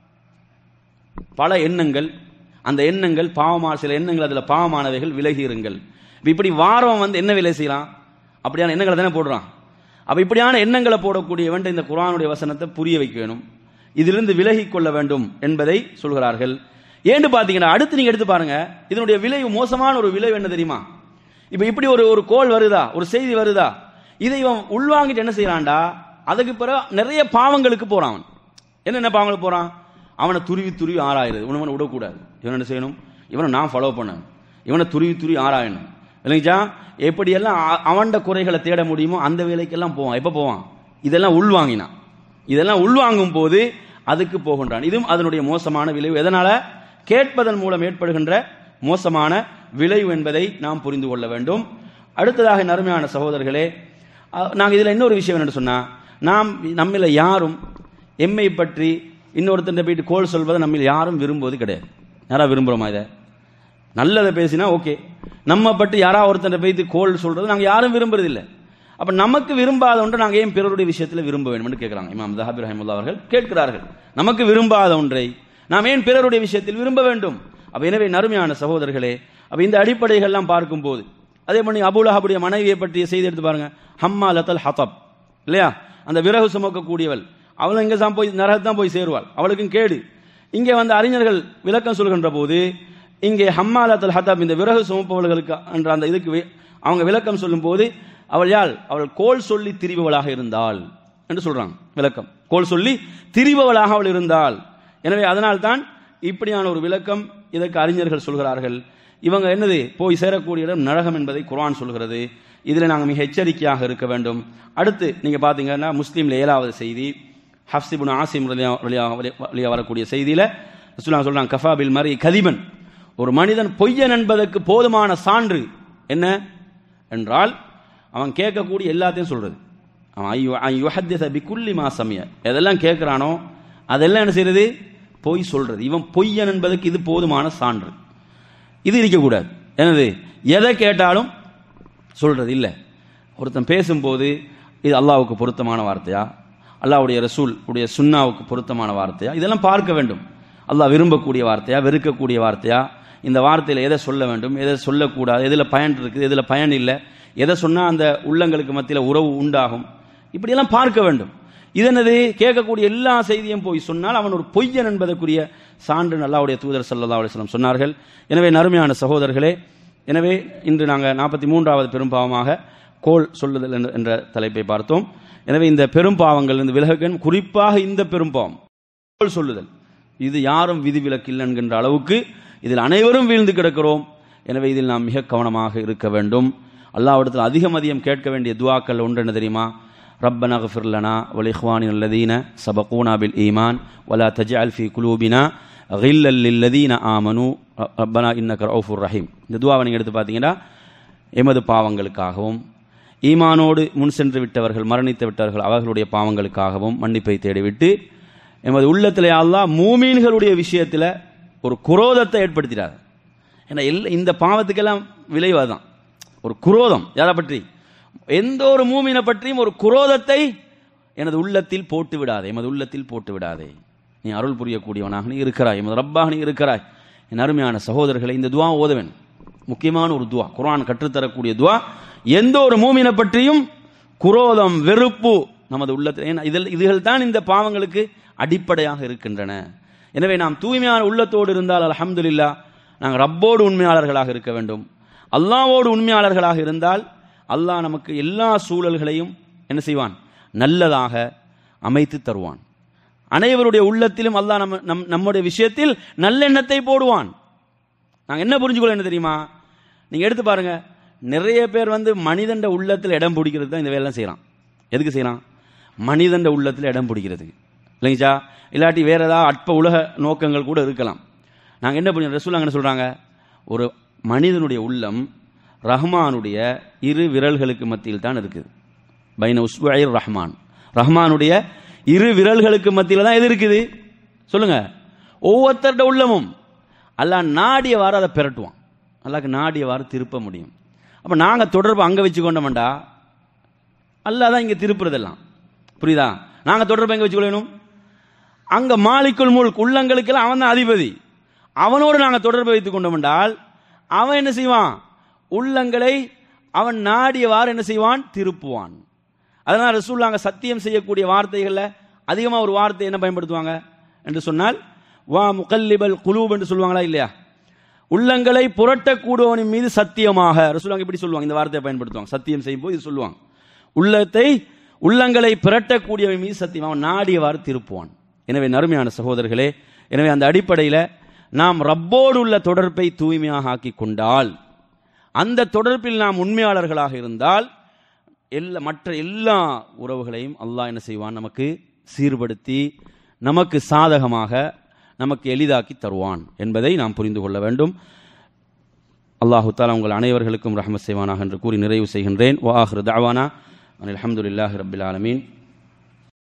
Speaker 3: பல எண்ணங்கள் அந்த எண்ணங்கள் பாவமான சில எண்ணங்கள் அதுல பாவமானவைகள் விலகி இருங்கள் இப்ப இப்படி வாரம் வந்து என்ன விலை செய்யலாம் அப்படியான எண்ணங்களை தானே போடுறான் அப்ப இப்படியான எண்ணங்களை போடக்கூடியவன் இந்த குர்ஆனுடைய வசனத்தை புரிய வைக்க வேணும் இதிலிருந்து விலகி கொள்ள வேண்டும் என்பதை சொல்கிறார்கள் ஏன்னு பாத்தீங்கன்னா அடுத்து நீங்க எடுத்து பாருங்க இதனுடைய விளைவு மோசமான ஒரு விளைவு என்ன தெரியுமா இப்ப இப்படி ஒரு ஒரு கோல் வருதா ஒரு செய்தி வருதா இதை இவன் உள்வாங்கிட்டு என்ன செய்யறான்டா அதுக்கு பிறகு நிறைய பாவங்களுக்கு போறான் அவன் என்னென்ன பாவங்களுக்கு போறான் அவனை துருவி துருவி ஆராயிருது இவனை விடக்கூடாது இவன் என்ன செய்யணும் இவனை நான் ஃபாலோ பண்ணணும் இவனை துருவி துருவி ஆராயணும் இல்லைங்கச்சா எப்படியெல்லாம் அ- அவன்ட குறைகளை தேட முடியுமோ அந்த வேலைக்கெல்லாம் போவான் எப்போ போவான் இதெல்லாம் உள்வாங்கினான் இதெல்லாம் உள்வாங்கும் போது அதுக்கு போகின்றான் இதுவும் அதனுடைய மோசமான விளைவு எதனால கேட்பதன் மூலம் ஏற்படுகின்ற மோசமான விளைவு என்பதை நாம் புரிந்து கொள்ள வேண்டும் அடுத்ததாக நறுமையான சகோதரர்களே அஹ், நாங்க இதுல இன்னொரு விஷயம் என்னன்னு சொன்னா நாம் நம்மில யாரும் எம்மை பற்றி இன்னொருத்தன் போயிட்டு கோல் சொல்வதை நம்மில் யாரும் விரும்புவது கிடையாது யாரா விரும்புறோமா இதை நல்லதை பேசினா ஓகே நம்ம பற்றி யாரா ஒருத்தன் போயிட்டு கோல் சொல்றது நாங்க யாரும் விரும்புறதில்லை அப்ப நமக்கு விரும்பாத ஒன்றை நாங்க ஏன் பிறருடைய விஷயத்துல விரும்ப வேண்டும் என்று கேட்கிறாங்க இமாம் தஹாபி ரஹிமுல்லா அவர்கள் கேட்கிறார்கள் நமக்கு விரும்பாத ஒன்றை நாம் ஏன் பிறருடைய விஷயத்தில் விரும்ப வேண்டும் அப்ப எனவே நறுமையான சகோதரர்களே அப்ப இந்த அடிப்படைகள்லாம் பார்க்கும்போது அதே பண்ணி அபுலஹாபுடைய மனைவியை பற்றிய செய்தி எடுத்து பாருங்க ஹம்மா லத்தல் ஹதப் இல்லையா அந்த விறகு சுமக்கக்கூடியவள் அவளும் எங்க தான் போய் நரகத்தான் போய் சேருவாள் அவளுக்கும் கேடு இங்கே வந்து அறிஞர்கள் விளக்கம் சொல்கின்ற போது இங்கே ஹம்மாலத்தல் ஹதாப் இந்த விறகு சுமப்பவர்களுக்கு என்ற அந்த இதுக்கு வி- அவங்க விளக்கம் சொல்லும்போது அவள் யாழ் அவள் கோல் சொல்லி திரிபவளாக இருந்தாள் என்று சொல்றாங்க விளக்கம் கோல் சொல்லி திரிபவளாக அவள் இருந்தாள் எனவே அதனால்தான் இப்படியான ஒரு விளக்கம் இதற்கு அறிஞர்கள் சொல்கிறார்கள் இவங்க என்னது போய் சேரக்கூடிய இடம் நரகம் என்பதை குர்ஆன் சொல்கிறது இதுல நாங்கள் மிக எச்சரிக்கையாக இருக்க வேண்டும் அடுத்து நீங்க பாத்தீங்கன்னா முஸ்லீம்ல ஏழாவது செய்தி ஹப்சிபுன் ஆசிம் ரலியா- ரலியா- வழியா வரக்கூடிய செய்தியில ரசூலுல்லாஹ் சொல்றாங்க கஃபா பில் மரி கதிபன் ஒரு மனிதன் பொய்யன் என்பதற்கு போதுமான சான்று என்ன என்றால் அவன் கேட்கக்கூடிய எல்லாத்தையும் சொல்றது அவன் ஐயோ யுஹத்திஸ பிகுல்லி மா சமிய எதெல்லாம் கேட்கிறானோ அதெல்லாம் என்ன செய்யறது பொய் சொல்றது இவன் பொய்யன் என்பதற்கு இது போதுமான சான்று இது இருக்கக்கூடாது என்னது எதை கேட்டாலும் சொல்றது இல்லை ஒருத்தன் பேசும்போது இது அல்லாஹ்வுக்கு பொருத்தமான வார்த்தையா அல்லாஹ்வுடைய ரசூல் உடைய சுன்னாவுக்கு பொருத்தமான வார்த்தையா இதெல்லாம் பார்க்க வேண்டும் அல்லாஹ் விரும்பக்கூடிய வார்த்தையா வெறுக்கக்கூடிய வார்த்தையா இந்த வார்த்தையில எதை சொல்ல வேண்டும் எதை சொல்லக்கூடாது எதில் பயன் இருக்குது எதில் பயன் இல்லை எதை சொன்னா அந்த உள்ளங்களுக்கு மத்தியில் உறவு உண்டாகும் இப்படியெல்லாம் பார்க்க வேண்டும் இதனது கேட்கக்கூடிய எல்லா செய்தியும் போய் சொன்னால் அவன் ஒரு பொய்யன் என்பதற்குரிய சான்று அல்லாஹ்வுடைய தூதர் ஸல்லல்லாஹு அலைஹி வஸல்லம் சொன்னார்கள் எனவே நறுமையான சகோதரர்களே எனவே இன்று நாங்கள் நாற்பத்தி மூன்றாவது பெரும்பாவமாக கோல் சொல்லுதல் என்ற- என்ற தலைப்பை பார்த்தோம் எனவே இந்த பெரும்பாவங்கள் இந்த விலகன் குறிப்பாக இந்த பெரும்பாவம் கோல் சொல்லுதல் இது யாரும் விதிவிலக்கில்லை என்கின்ற அளவுக்கு இதில் அனைவரும் வீழ்ந்து கிடக்கிறோம் எனவே இதில் நாம் மிக கவனமாக இருக்க வேண்டும் அல்லாஹ்விடத்தில் அதிகம் அதிகம் கேட்க வேண்டிய துவாக்கள் ஒன்று என்ன தெரியுமா ربنا اغفر لنا ولإخواننا الذين سبقونا بالإيمان ولا تجعل في قلوبنا غلا للذين آمنوا ربنا إنك رؤوف رحيم இந்த துவாவை நீங்கள் எடுத்து பார்த்தீங்கன்னா எமது பாவங்களுக்காகவும் ஈமானோடு முன் சென்று விட்டவர்கள் மரணித்து விட்டவர்கள் அவர்களுடைய பாவங்களுக்காகவும் மன்னிப்பை தேடிவிட்டு எமது உள்ளத்தில் அல்லாஹ் மூமீன்களுடைய விஷயத்தில் ஒரு குரோதத்தை ஏற்படுத்தினார் ஏன்னா எல்ல இந்த பாவத்துக்கெல்லாம் விளைவு அதுதான் ஒரு குரோதம் யாரை பற்றி எந்த ஒரு மூமினை பற்றியும் ஒரு குரோதத்தை எனது உள்ளத்தில் போட்டு விடாதே எமது உள்ளத்தில் போட்டு விடாதே நீ அருள் புரியக்கூடியவனாக நீ இருக்கிறாய் எமது ரப்பாக நீ இருக்கிறாய் என் அருமையான சகோதரர்களை இந்த துவா ஓதவேன் முக்கியமான ஒரு துவா குர்ஆன் கற்றுத்தரக்கூடிய துவா எந்த ஒரு மூமினை பற்றியும் குரோதம் வெறுப்பு நமது உள்ளத்தில் ஏன்னா இதில் இதுகள் தான் இந்த பாவங்களுக்கு அடிப்படையாக இருக்கின்றன எனவே நாம் தூய்மையான உள்ளத்தோடு இருந்தால் அல்ஹம்துலில்லாஹ் நாங்கள் ரப்போடு உண்மையாளர்களாக இருக்க வேண்டும் அல்லாவோடு உண்மையாளர்களாக இருந்தால் அல்லாஹ் நமக்கு எல்லா சூழல்களையும் என்ன செய்வான் நல்லதாக அமைத்து தருவான் அனைவருடைய உள்ளத்திலும் அல்லாஹ் நம்ம நம் நம்முடைய விஷயத்தில் நல்லெண்ணத்தை போடுவான் நாங்கள் என்ன புரிஞ்சுக்கொள்ள என்ன தெரியுமா நீங்கள் எடுத்து பாருங்க நிறைய பேர் வந்து மனிதண்ட உள்ளத்தில் இடம் பிடிக்கிறது தான் இந்த வேலைலாம் செய்கிறான் எதுக்கு செய்கிறான் மனிதண்ட உள்ளத்தில் இடம் பிடிக்கிறது இல்லைங்கச்சா இல்லாட்டி வேற ஏதாவது அற்ப உலக நோக்கங்கள் கூட இருக்கலாம் நாங்கள் என்ன பண்ணி ரசூல் என்ன சொல்கிறாங்க ஒரு மனிதனுடைய உள்ளம் ரஹ்மானுடைய இரு விரல்களுக்கு மத்தியில் தான் இருக்குது பைன உஸ்வாயிர் ரஹ்மான் ரஹ்மானுடைய இரு விரல்களுக்கு மத்தியில் தான் எது இருக்குது சொல்லுங்க ஒவ்வொருத்தருடைய உள்ளமும் அல்லாஹ் நாடியவாறு அதை பெரட்டுவான் அல்லாஹ்க்கு நாடியவாறு திருப்ப முடியும் அப்போ நாங்கள் தொடர்பு அங்கே வச்சு கொண்டோம்டா அல்லாஹ் தான் இங்கே திருப்புறதெல்லாம் புரியுதா நாங்கள் தொடர்பு எங்கே வச்சுக்கொள்ளணும் அங்கே மாலிக்குள் முழுக் உள்ளங்களுக்கெல்லாம் அவன் தான் அதிபதி அவனோடு நாங்கள் தொடர்பு வைத்துக் கொண்டோம் என்றால் அவன் என்ன செய்வான் உள்ளங்களை அவன் நாடியவாறு என்ன செய்வான் திருப்புவான் அதனால் ரசூல்லாங்க சத்தியம் செய்யக்கூடிய வார்த்தைகளில் அதிகமாக ஒரு வார்த்தை என்ன பயன்படுத்துவாங்க என்று சொன்னால் வா முகல்லிபல் குலூப் என்று சொல்லுவாங்களா இல்லையா உள்ளங்களை புரட்டக்கூடுவனின் மீது சத்தியமாக ரசூலாங்க இப்படி சொல்லுவாங்க இந்த வார்த்தையை பயன்படுத்துவாங்க சத்தியம் செய்யும் போது இது சொல்லுவாங்க உள்ளத்தை உள்ளங்களை புரட்டக்கூடியவன் மீது சத்தியம் அவன் நாடியவாறு திருப்புவான் எனவே நறுமையான சகோதரர்களே எனவே அந்த அடிப்படையில் நாம் ரப்போடு உள்ள தொடர்பை தூய்மையாக ஆக்கி கொண்டால் அந்த தொடர்பில் நாம் உண்மையாளர்களாக இருந்தால் எல்லா மற்ற எல்லா உறவுகளையும் அல்லாஹ் என்ன செய்வான் நமக்கு சீர்படுத்தி நமக்கு சாதகமாக நமக்கு எளிதாக்கி தருவான் என்பதை நாம் புரிந்து கொள்ள வேண்டும் அல்லாஹு தாலா உங்கள் அனைவர்களுக்கும் ரஹமத் செய்வானாக என்று கூறி நிறைவு செய்கின்றேன் வாஹ்ரு தாவானா அனில் அஹமதுல்லாஹி ரபில் ஆலமீன்